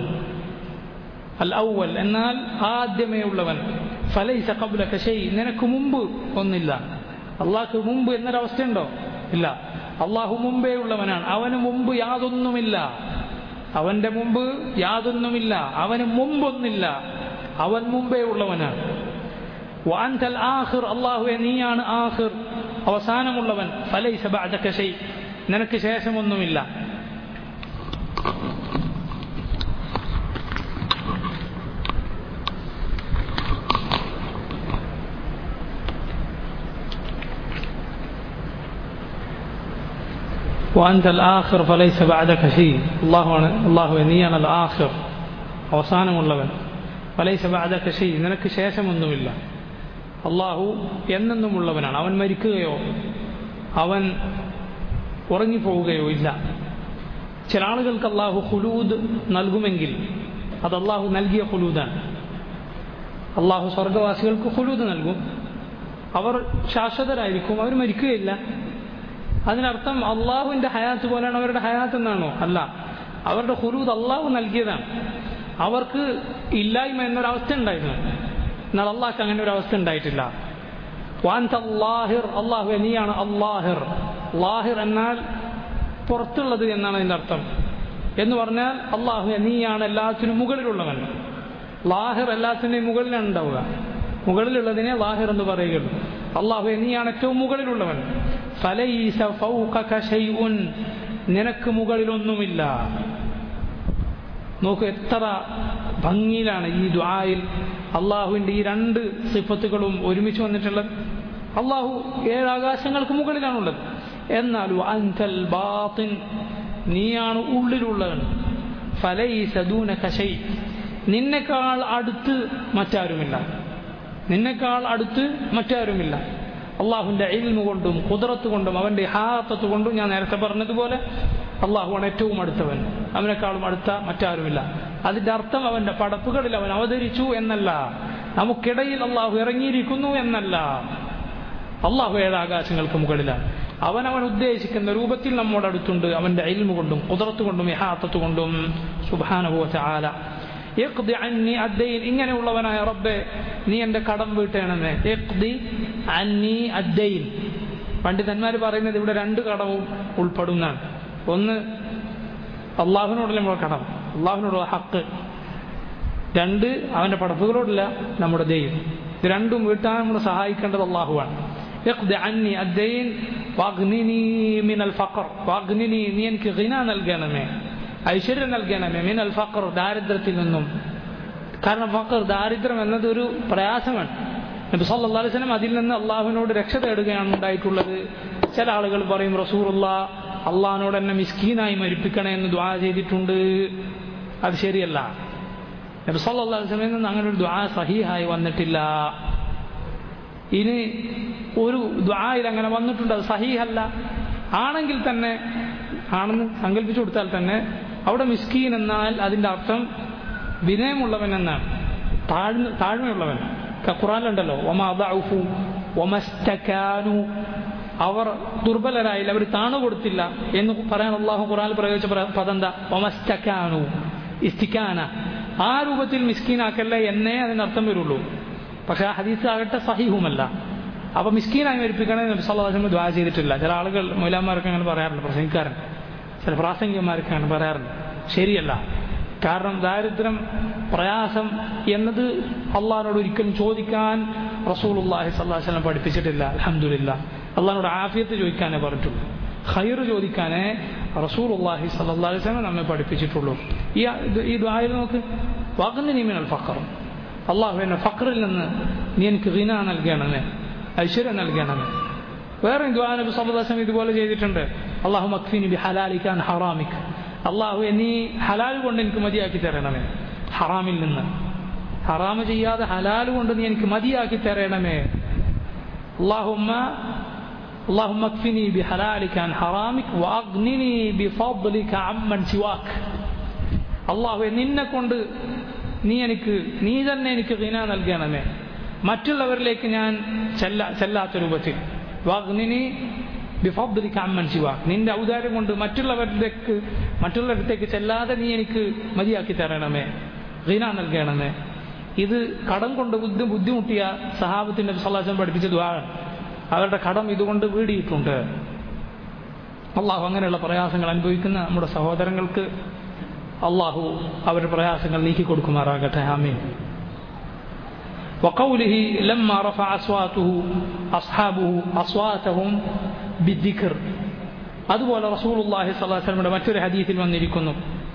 അൽ ഔവൽ എന്നാൽ ആദ്യമേ ഉള്ളവൻ ഫലൈസ ഖബ്ലക ഷൈ നിനക്ക് മുമ്പ് ഒന്നില്ല അള്ളാഹ്ക്ക് മുമ്പ് എന്നൊരവസ്ഥയുണ്ടോ ഇല്ല അള്ളാഹു മുമ്പേ ഉള്ളവനാണ് അവന് മുമ്പ് യാതൊന്നുമില്ല അവന്റെ മുമ്പ് യാതൊന്നുമില്ല അവന് മുമ്പൊന്നില്ല അവൻ മുമ്പേ ഉള്ളവനാണ് വാൻതൽ ആഹിർ അള്ളാഹുവെ നീയാണ് ആഹിർ അവസാനമുള്ളവൻ ഫലൈസ ബഅദക ഷൈ നിനക്ക് ശേഷമൊന്നുമില്ല وأنت الآخر فليس بعدك شيء الله الله നീയാണ് الآخر അവസാനമുള്ളവൻ ഫലൈസ بعدك شيء നിനക്ക് ശേഷമൊന്നുമില്ല അള്ളാഹു എന്നെന്നുമുള്ളവനാണ് അവൻ മരിക്കുകയോ അവൻ ഉറങ്ങിപ്പോവുകയോ ഇല്ല ചില ആളുകൾക്ക് അള്ളാഹു ഹുലൂദ് നൽകുമെങ്കിൽ അത് അള്ളാഹു നൽകിയ ഹുലൂദാണ് അള്ളാഹു സ്വർഗവാസികൾക്ക് ഹുലൂദ് നൽകും അവർ ശാശ്വതരായിരിക്കും അവർ മരിക്കുകയില്ല അതിനർത്ഥം അള്ളാഹുവിന്റെ ഹയാത്ത് പോലെയാണ് അവരുടെ ഹയാത്ത് എന്നാണോ അല്ല അവരുടെ ഹുലൂദ് അള്ളാഹു നൽകിയതാണ് അവർക്ക് ഇല്ലായ്മ എന്നൊരവസ്ഥ ഉണ്ടായിരുന്നു എന്നാൽ അള്ളാഹ്ക്ക് അങ്ങനെ ഒരു അവസ്ഥ ഉണ്ടായിട്ടില്ല വാൻത അള്ളാഹിർ അള്ളാഹു നീയാണ് അള്ളാഹിർ ലാഹിർ എന്നാൽ പുറത്തുള്ളത് എന്നാണ് അതിൻ്റെ അർത്ഥം എന്ന് പറഞ്ഞാൽ അള്ളാഹു നീയാണ് എല്ലാത്തിനും മുകളിലുള്ളവൻ ലാഹിർ എല്ലാത്തിൻ്റെയും മുകളിലാണ് ഉണ്ടാവുക മുകളിലുള്ളതിനെ ലാഹിർ എന്ന് പറയുകയുള്ളൂ അള്ളാഹു നീയാണ് ഏറ്റവും മുകളിലുള്ളവൻ ഫലൈസ ഫൗഖക ഷൈഉൻ നിനക്ക് മുകളിലൊന്നുമില്ല നോക്കൂ എത്ര ഭംഗിയിലാണ് ഈ ദുആയിൽ അള്ളാഹുവിൻ്റെ ഈ രണ്ട് സിഫത്തുകളും ഒരുമിച്ച് വന്നിട്ടുള്ളത് അള്ളാഹു ഏഴ് ആകാശങ്ങൾക്ക് മുകളിലാണുള്ളത് എന്നാൽ അൻതൽ ബാത്തിൻ നീയാണ് ഉള്ളിലുള്ളവൻ ഫലൈസ ദൂനക ഷൈ നിന്നെക്കാൾ അടുത്ത് മറ്റാരുമില്ല നിന്നെക്കാൾ അടുത്ത് മറ്റാരുമില്ല അള്ളാഹുവിൻ്റെ ഇൽമു കൊണ്ടും കുതിരത്ത് കൊണ്ടും അവൻ്റെ ഹാത്തത്ത് കൊണ്ടും ഞാൻ നേരത്തെ പറഞ്ഞതുപോലെ അള്ളാഹുവാണ് ഏറ്റവും അടുത്തവൻ അവനെക്കാളും അടുത്ത മറ്റാരുമില്ല അതിൻ്റെ അർത്ഥം അവൻ്റെ പടപ്പുകളിൽ അവൻ അവതരിച്ചു എന്നല്ല നമുക്കിടയിൽ അള്ളാഹു ഇറങ്ങിയിരിക്കുന്നു എന്നല്ല അള്ളാഹു ഏഴാകാശങ്ങൾക്ക് മുകളിലാണ് അവൻ അവൻ ഉദ്ദേശിക്കുന്ന രൂപത്തിൽ നമ്മോട് അടുത്തുണ്ട് അവൻ്റെ അയിൽമ കൊണ്ടും കുതിരത്ത് കൊണ്ടും യഹാത്തത്ത് കൊണ്ടും സുബാനുഭവ ചാല യഖ്ദി അന്നി അദ്ദൈൻ ഇങ്ങനെയുള്ളവനായ റബ്ബെ നീ എൻ്റെ കടം വീട്ടേണമെന്ന് യഖ്ദി അന്നി അദ്ദൈൻ പണ്ഡിതന്മാർ പറയുന്നത് ഇവിടെ രണ്ട് കടവും ഉൾപ്പെടുന്നതാണ് ഒന്ന് അള്ളാഹുവിനോടുള്ള നമ്മുടെ കടം അള്ളാഹുവിനോടുള്ള ഹക്ക് രണ്ട് അവൻ്റെ പടപ്പുകളോടില്ല നമ്മുടെ ദൈവം ഇത് രണ്ടും വീട്ടാൻ നമ്മൾ സഹായിക്കേണ്ടത് അള്ളാഹുവാണ് യഖ്ദി അന്നി അദ്ദൈൻ വാഗ്നിനി മിനൽ ഫഖർ വാഗ്നിനി നീ എനിക്ക് ഗിന നൽകണമേ ഐശ്വര്യം നൽകണമേ മിനൽ ഫഖർ ദാരിദ്ര്യത്തിൽ നിന്നും കാരണം ഫഖർ ദാരിദ്ര്യം എന്നത് ഒരു പ്രയാസമാണ് നബി സല്ലല്ലാഹു അലൈഹി വസല്ലം അതിൽ നിന്ന് അള്ളാഹുവിനോട് രക്ഷ തേടുകയാണ് ഉണ്ടായിട്ടുള്ളത് ചില ആളുകൾ പറയും റസൂറുള്ള അള്ളാഹിനോട് എന്നെ മിസ്കീനായി മരിപ്പിക്കണേ എന്ന് ദ്വാ ചെയ്തിട്ടുണ്ട് അത് ശരിയല്ല നബി സല്ലല്ലാഹു അലൈഹി വസല്ലം നിന്ന് അങ്ങനെ ഒരു ദ്വാ സഹീഹായി വന്നിട്ടില്ല ഇനി ഒരു ദ്വായിൽ അങ്ങനെ വന്നിട്ടുണ്ട് അത് സഹീഹല്ല ആണെങ്കിൽ തന്നെ ആണെന്ന് സങ്കല്പിച്ചു കൊടുത്താൽ തന്നെ അവിടെ മിസ്കീൻ എന്നാൽ അതിൻ്റെ അർത്ഥം വിനയമുള്ളവൻ എന്നാണ് താഴ്ന്ന താഴ്മയുള്ളവൻ ഖുറാനിലുണ്ടല്ലോ ഒമ അദഉഫു ഒമസ്തകാനു അവർ ദുർബലരായില്ല അവർ താണു കൊടുത്തില്ല എന്ന് പറയാൻ അള്ളാഹു ഖുറാനിൽ പ്രയോഗിച്ച പദന്ത ഒമസ്തകാനു ഇസ്തിക്കാന ആ രൂപത്തിൽ മിസ്കീനാക്കല്ല എന്നേ അതിനർത്ഥം വരുള്ളൂ പക്ഷെ ആ ഹദീസ് ആകട്ടെ സഹിഹുമല്ല അപ്പൊ മിസ്കീനായി മരിപ്പിക്കണേ നബി സല്ലാസ്ലം ദ്വാ ചെയ്തിട്ടില്ല ചില ആളുകൾ മൊയിലാന്മാർക്ക് അങ്ങനെ പറയാറുണ്ട് പ്രസംഗിക്കാരൻ ചില പ്രാസംഗികന്മാർക്ക് അങ്ങനെ പറയാറുണ്ട് ശരിയല്ല കാരണം ദാരിദ്ര്യം പ്രയാസം എന്നത് അള്ളഹാനോട് ഒരിക്കലും ചോദിക്കാൻ റസൂലുല്ലാഹി സ്വല്ലാഹു വല്ലം പഠിപ്പിച്ചിട്ടില്ല അലഹമുല്ല അള്ളഹാനോട് ആഫിയത്ത് ചോദിക്കാനേ പറഞ്ഞിട്ടുള്ളൂ ഖൈർ ചോദിക്കാനേ റസൂലുല്ലാഹി സല്ലല്ലാഹു അലൈഹി വസല്ലം നമ്മെ പഠിപ്പിച്ചിട്ടുള്ളൂ ഈ ഈ ദ്വായിൽ നോക്ക് വാക്കുന്നിനി മിനൽ ഫഖറും അള്ളാഹു എന്നെ ഫഖറിൽ നിന്ന് നീ എനിക്ക് ഹിന നൽകണമേ ഐശ്വര്യം നൽകണമേ വേറെ ദ്വാ നബി സല്ലല്ലാഹു ഇതുപോലെ ചെയ്തിട്ടുണ്ട് അള്ളാഹു മക്ഫിനി ബി ഹലാലിക്കാൻ ഹറാമിക് അള്ളാഹു നീ ഹലാൽ കൊണ്ട് എനിക്ക് മതിയാക്കി തരണമേ ഹറാമിൽ നിന്ന് ഹറാമ് ചെയ്യാതെ ഹലാൽ കൊണ്ട് നീ എനിക്ക് മതിയാക്കി തരണമേ അള്ളാഹുമ്മ اللهم اكفني بحلالك عن حرامك واغنني بفضلك عمن سواك അള്ളാഹു നിന്നെ കൊണ്ട് നീ എനിക്ക് നീ തന്നെ എനിക്ക് ഗിന നൽകണമേ മറ്റുള്ളവരിലേക്ക് ഞാൻ ചെല്ല ചെല്ലാത്ത രൂപത്തിൽ വാഗ്നിനി ബിഫബ്ദിക്ക് അമ്മൻ ശിവ നിന്റെ ഔദാര്യം കൊണ്ട് മറ്റുള്ളവരിലേക്ക് മറ്റുള്ളവരിലേക്ക് ചെല്ലാതെ നീ എനിക്ക് മതിയാക്കി തരണമേ ഗിന നൽകണമേ ഇത് കടം കൊണ്ട് ബുദ്ധി ബുദ്ധിമുട്ടിയ സഹാബത്തിന്റെ സല്ലാസം പഠിപ്പിച്ച ദ്വാരാണ് അവരുടെ കടം ഇതുകൊണ്ട് വീടിയിട്ടുണ്ട് അള്ളാഹു അങ്ങനെയുള്ള പ്രയാസങ്ങൾ അനുഭവിക്കുന്ന നമ്മുടെ സഹോദരങ്ങൾക്ക് അള്ളാഹു അവരുടെ പ്രയാസങ്ങൾ നീക്കി കൊടുക്കുമാറാകട്ടെ ആമീൻ وقوله لما رفع أصواته أصحابه أصواتهم بالذكر അതുപോലെ റസൂലുള്ളാഹി സ്വല്ലല്ലാഹു അലൈഹി വസല്ലമയുടെ മറ്റൊരു ഹദീസിൽ വന്നിരിക്കുന്നു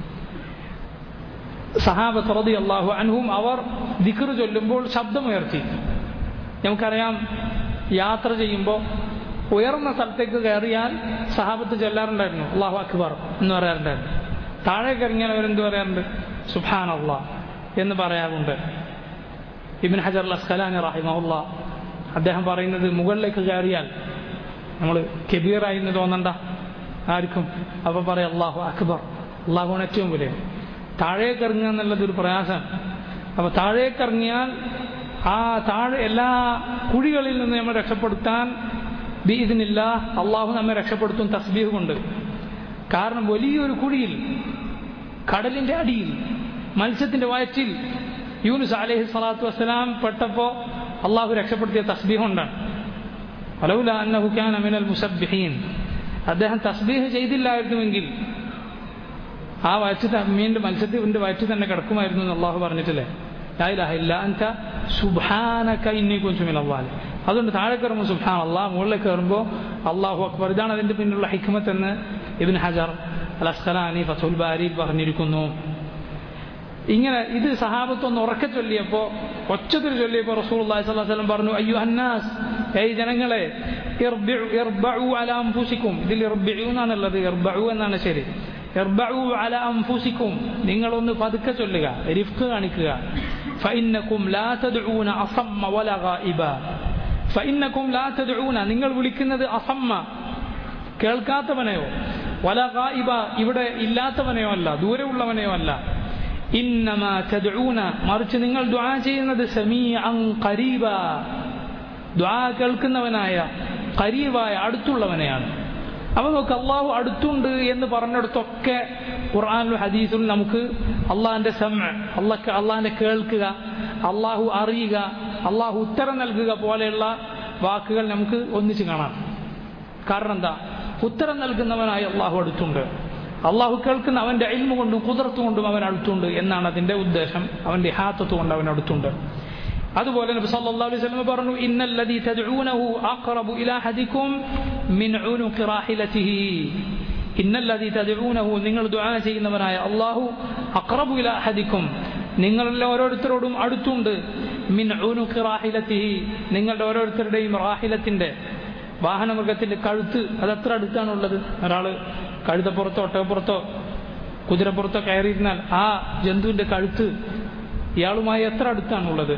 സഹാബത്ത് റളിയല്ലാഹു അൻഹും അവർ ദിക്ർ ചൊല്ലുമ്പോൾ ശബ്ദമുയർത്തി നമുക്കറിയാം യാത്ര ചെയ്യുമ്പോൾ ഉയർന്ന സ്ഥലത്തേക്ക് കയറിയാൽ സഹാബത്ത് ചൊല്ലാറുണ്ടായിരുന്നു അള്ളാഹു അക്ബർ എന്ന് പറയാറുണ്ടായിരുന്നു താഴേക്ക് ഇറങ്ങിയാൽ അവരെന്ത് പറയാറുണ്ട് സുഹാൻ അള്ളാഹ് എന്ന് പറയാറുണ്ട് ഇബിൻ ഹജർ അസ്ഖലാനി റഹിമഹുല്ല അദ്ദേഹം പറയുന്നത് മുകളിലേക്ക് കയറിയാൽ നമ്മൾ കെബീറായി എന്ന് തോന്നണ്ട ആർക്കും അപ്പൊ പറയാം അള്ളാഹു അക്ബർ അള്ളാഹുവാണ് ഏറ്റവും വലിയ താഴേക്ക് ഇറങ്ങുക എന്നുള്ളത് ഒരു പ്രയാസം അപ്പൊ താഴേക്ക് ഇറങ്ങിയാൽ ആ താഴെ എല്ലാ കുഴികളിൽ നിന്ന് നമ്മൾ രക്ഷപ്പെടുത്താൻ ബീദിനില്ല അള്ളാഹു നമ്മെ രക്ഷപ്പെടുത്തും തസ്ബീഹ് കൊണ്ട് കാരണം വലിയൊരു കുഴിയിൽ കടലിന്റെ അടിയിൽ മത്സ്യത്തിന്റെ വയറ്റിൽ യൂനുസ് അലഹി സ്വലാത്തു വസ്സലാം പെട്ടപ്പോ അള്ളാഹു രക്ഷപ്പെടുത്തിയ തസ്ബീഹ് കൊണ്ടാണ് അലൗല അന്നഹുഖാൻ അമിനൽ മുസബ്ബിഹീൻ അദ്ദേഹം തസ്ബീഹ് ചെയ്തില്ലായിരുന്നുവെങ്കിൽ ആ വയറ്റ് മീൻ്റെ മത്സ്യത്തിന്റെ വയറ്റിൽ തന്നെ കിടക്കുമായിരുന്നു എന്ന് അള്ളാഹു പറഞ്ഞിട്ടില്ലേ അതുകൊണ്ട് താഴെ കയറുമ്പോൾ സുബാൻ അള്ളാഹ് മുകളിൽ കയറുമ്പോൾ അള്ളാഹു അക്ബർ ഇതാണ് അതിന്റെ പിന്നിലുള്ള ഹിക്മത്ത് എന്ന് ഇബിൻ ഹജർ അൽ അസ്ഖലാനി ഫസുൽ ബാരി പറഞ്ഞിരിക്കുന്നു ഇങ്ങനെ ഇത് സഹാബത്ത് ഒന്ന് ഉറക്കെ ചൊല്ലിയപ്പോ ഒച്ചത്തിൽ ചൊല്ലിയപ്പോ റസൂൽ അള്ളാഹിസ്വല്ലം പറഞ്ഞു അയ്യോ അന്നാസ് ഏയ് ജനങ്ങളെ ഇർബഉ അലാ അൻഫുസിക്കും ഇതിൽ ഇർബിഉ എന്നാണുള്ളത് ഇർബഉ എന്നാണ് ശരി ഇർബഉ അല അൻഫുസിക്കും നിങ്ങളൊന്ന് പതുക്കെ ചൊല്ലുക റിഫ്ഖ് കാണിക്കുക ഫഇന്നകും ലാ തദ്ഊന അസമ്മ വല ഗായിബ ഫഇന്നകും ലാ തദ്ഊന നിങ്ങൾ വിളിക്കുന്നത് അസമ്മ കേൾക്കാത്തവനെയോ വല ഗായിബ ഇവിടെ ഇല്ലാത്തവനെയോ അല്ല ദൂരെയുള്ളവനെയോ അല്ല ഇന്നമാ തദ്ഊന മറിച്ച് നിങ്ങൾ ദുആ ചെയ്യുന്നത് സമീഅൻ ഖരീബ ദുആ കേൾക്കുന്നവനായ ഖരീബായ അടുത്തുള്ളവനെയാണ് അപ്പൊ നോക്ക് അള്ളാഹു അടുത്തുണ്ട് എന്ന് പറഞ്ഞിടത്തൊക്കെ ഖുർആാനിലും ഹദീസിലും നമുക്ക് അള്ളാഹിന്റെ സമ അള്ളാഹ് അള്ളാഹിന്റെ കേൾക്കുക അള്ളാഹു അറിയുക അള്ളാഹു ഉത്തരം നൽകുക പോലെയുള്ള വാക്കുകൾ നമുക്ക് ഒന്നിച്ച് കാണാം കാരണം എന്താ ഉത്തരം നൽകുന്നവനായി അള്ളാഹു അടുത്തുണ്ട് അള്ളാഹു കേൾക്കുന്ന അവന്റെ അയിൽമ കൊണ്ടും കുതിർത്ത് കൊണ്ടും അവൻ അടുത്തുണ്ട് എന്നാണ് അതിന്റെ ഉദ്ദേശം അവന്റെ ഹാത്തത്ത് കൊണ്ട് അവൻ അടുത്തുണ്ട് അതുപോലെ നബി സല്ലല്ലാഹു അലൈഹി വസല്ലം പറഞ്ഞു ഇന്നല്ലദീ തദ്ഊനഹു അഖറബു ഇലാ ഹദിക്കും മിൻ ഉനുഖി റാഹിലതിഹി ഇന്നല്ലദീ തദ്ഊനഹു നിങ്ങൾ ദുആ ചെയ്യുന്നവനായ അല്ലാഹു അഖറബു ഇലാ ഹദിക്കും നിങ്ങളുടെ ഓരോരുത്തരോടും അടുത്തുണ്ട് മിൻ ഉനുഖി റാഹിലതിഹി നിങ്ങളുടെ ഓരോരുത്തരുടെയും റാഹിലത്തിന്റെ വാഹനമൃഗത്തിന്റെ കഴുത്ത് അത് എത്ര അടുത്താണുള്ളത് ഒരാൾ കഴുതപ്പുറത്തോ ഒട്ടകപ്പുറത്തോ കുതിരപ്പുറത്തോ കയറിയിരുന്നാൽ ആ ജന്തുവിന്റെ കഴുത്ത് ഇയാളുമായി എത്ര അടുത്താണുള്ളത്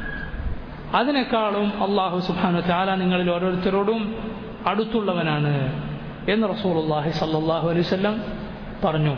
അതിനേക്കാളും അള്ളാഹു സുബാനു ചാല നിങ്ങളിൽ ഓരോരുത്തരോടും അടുത്തുള്ളവനാണ് എന്ന് റസൂലുള്ളാഹി സല്ലല്ലാഹു അലൈഹി വസല്ലം പറഞ്ഞു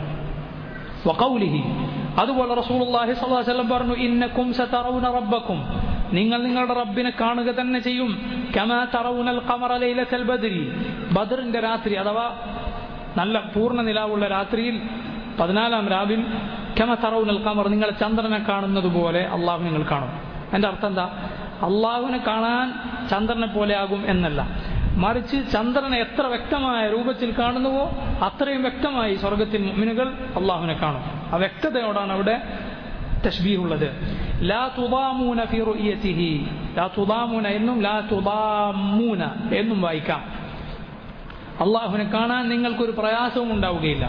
വഖൗലിഹി അതുപോലെ റസൂലുള്ളാഹി സ്വല്ലല്ലാഹു അലൈഹി വസല്ലം പറഞ്ഞു ഇന്നക്കും സതറൗന റബ്ബക്കും നിങ്ങൾ നിങ്ങളുടെ റബ്ബിനെ കാണുക തന്നെ ചെയ്യും കമാ തറൗനൽ ഖമറ ലൈലത്തൽ ബദ്രി ബദറിന്റെ രാത്രി അഥവാ നല്ല പൂർണ്ണ നിലാവുള്ള രാത്രിയിൽ പതിനാലാം രാവിൽ കമ തറൗനൽ ഖമർ നിങ്ങൾ ചന്ദ്രനെ കാണുന്നത് പോലെ അള്ളാഹു നിങ്ങൾ കാണും എൻ്റെ അർത്ഥം എന്താ അള്ളാഹുവിനെ കാണാൻ ചന്ദ്രനെ പോലെ ആകും എന്നല്ല മറിച്ച് ചന്ദ്രനെ എത്ര വ്യക്തമായ രൂപത്തിൽ കാണുന്നുവോ അത്രയും വ്യക്തമായി സ്വർഗത്തിൽ മുഅ്മിനുകൾ അള്ളാഹുവിനെ കാണും ആ വ്യക്തതയോടാണ് അവിടെ തഷ്ബീഹുള്ളത് ലാ തുദാമൂന ഫി റുയതിഹി ലാ തുദാമൂന എന്നും ലാ തുദാമൂന എന്നും വായിക്കാം അള്ളാഹുവിനെ കാണാൻ നിങ്ങൾക്കൊരു പ്രയാസവും ഉണ്ടാവുകയില്ല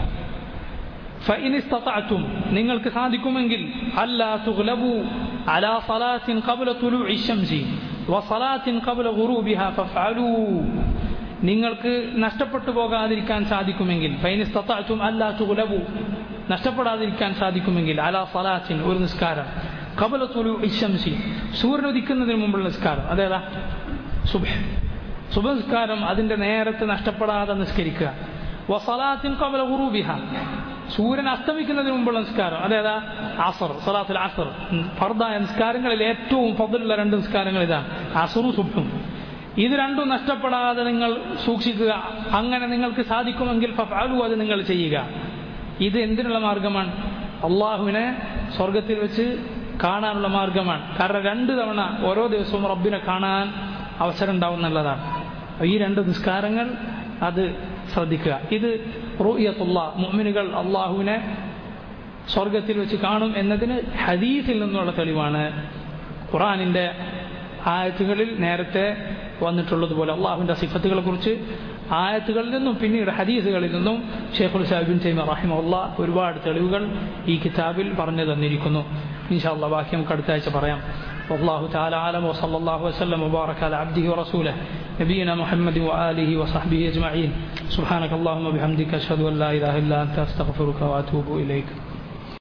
فإن استطعتم നിങ്ങൾക്ക് സാധിക്കുമെങ്കിൽ അല്ലാ തുഗ്ലബു على صلاة قبل طلوع الشمس وصلاة قبل غروبها فافعلوا നിങ്ങൾക്ക് നഷ്ടപ്പെട്ടു പോകാതിരിക്കാൻ സാധിക്കുമെങ്കിൽ ഫൈനിസ്തത്തും അല്ലാ തുഗ്ലബു നഷ്ടപ്പെടാതിരിക്കാൻ സാധിക്കുമെങ്കിൽ അലാ സലാത്തിൻ ഒരു നിസ്കാരം കബല തുലു ഇശംസി സൂര്യൻ ഉദിക്കുന്നതിന് മുമ്പുള്ള നിസ്കാരം അതേതാ സുബഹ് സുബ നിസ്കാരം അതിന്റെ നേരത്തെ നഷ്ടപ്പെടാതെ നിസ്കരിക്കുക വസലാത്തിൻ കബല ഗുറൂബിഹ സൂര്യൻ അസ്തമിക്കുന്നതിന് മുമ്പുള്ള നിസ്കാരം അതേതാ അസർ സലാത്തുൽ അസർ ഫർദായ നിസ്കാരങ്ങളിൽ ഏറ്റവും ഫضലുള്ള രണ്ട് നിസ്കാരങ്ങൾ ഇതാണ് അസറും സുബും ഇത് രണ്ടും നഷ്ടപ്പെടാതെ നിങ്ങൾ സൂക്ഷിക്കുക അങ്ങനെ നിങ്ങൾക്ക് സാധിക്കുമെങ്കിൽ ഫഫാലു അത് നിങ്ങൾ ചെയ്യുക ഇത് എന്തിനുള്ള മാർഗമാണ് അള്ളാഹുവിനെ സ്വർഗത്തിൽ വെച്ച് കാണാനുള്ള മാർഗമാണ് കാരണം രണ്ട് തവണ ഓരോ ദിവസവും റബ്ബിനെ കാണാൻ അവസരം ഉണ്ടാവും എന്നുള്ളതാണ് ഈ രണ്ട് നിസ്കാരങ്ങൾ അത് ശ്രദ്ധിക്കുക ഇത് റൂയത്തുള്ള മുഅ്മിനുകൾ അള്ളാഹുവിനെ സ്വർഗത്തിൽ വെച്ച് കാണും എന്നതിന് ഹദീസിൽ നിന്നുള്ള തെളിവാണ് ഖുറാനിൻ്റെ ആയത്തുകളിൽ നേരത്തെ വന്നിട്ടുള്ളതുപോലെ അള്ളാഹുവിൻ്റെ സിഫത്തുകളെ കുറിച്ച് ആയത്തുകളിൽ നിന്നും പിന്നീട് ഹദീസുകളിൽ നിന്നും ഷെയ്ഖുൽ സാഹിബിൻ തൈമ റഹിമുള്ള ഒരുപാട് തെളിവുകൾ ഈ കിതാബിൽ പറഞ്ഞു തന്നിരിക്കുന്നു ഇൻഷാ അള്ളാഹ് ബാക്കി നമുക്ക് അടുത്ത ആഴ്ച പറയാം والله تعالى أعلم وصلى الله وسلم وبارك على عبده ورسوله نبينا محمد وآله وصحبه أجمعين سبحانك اللهم وبحمدك أشهد أن لا إله إلا أنت أستغفرك وأتوب إليك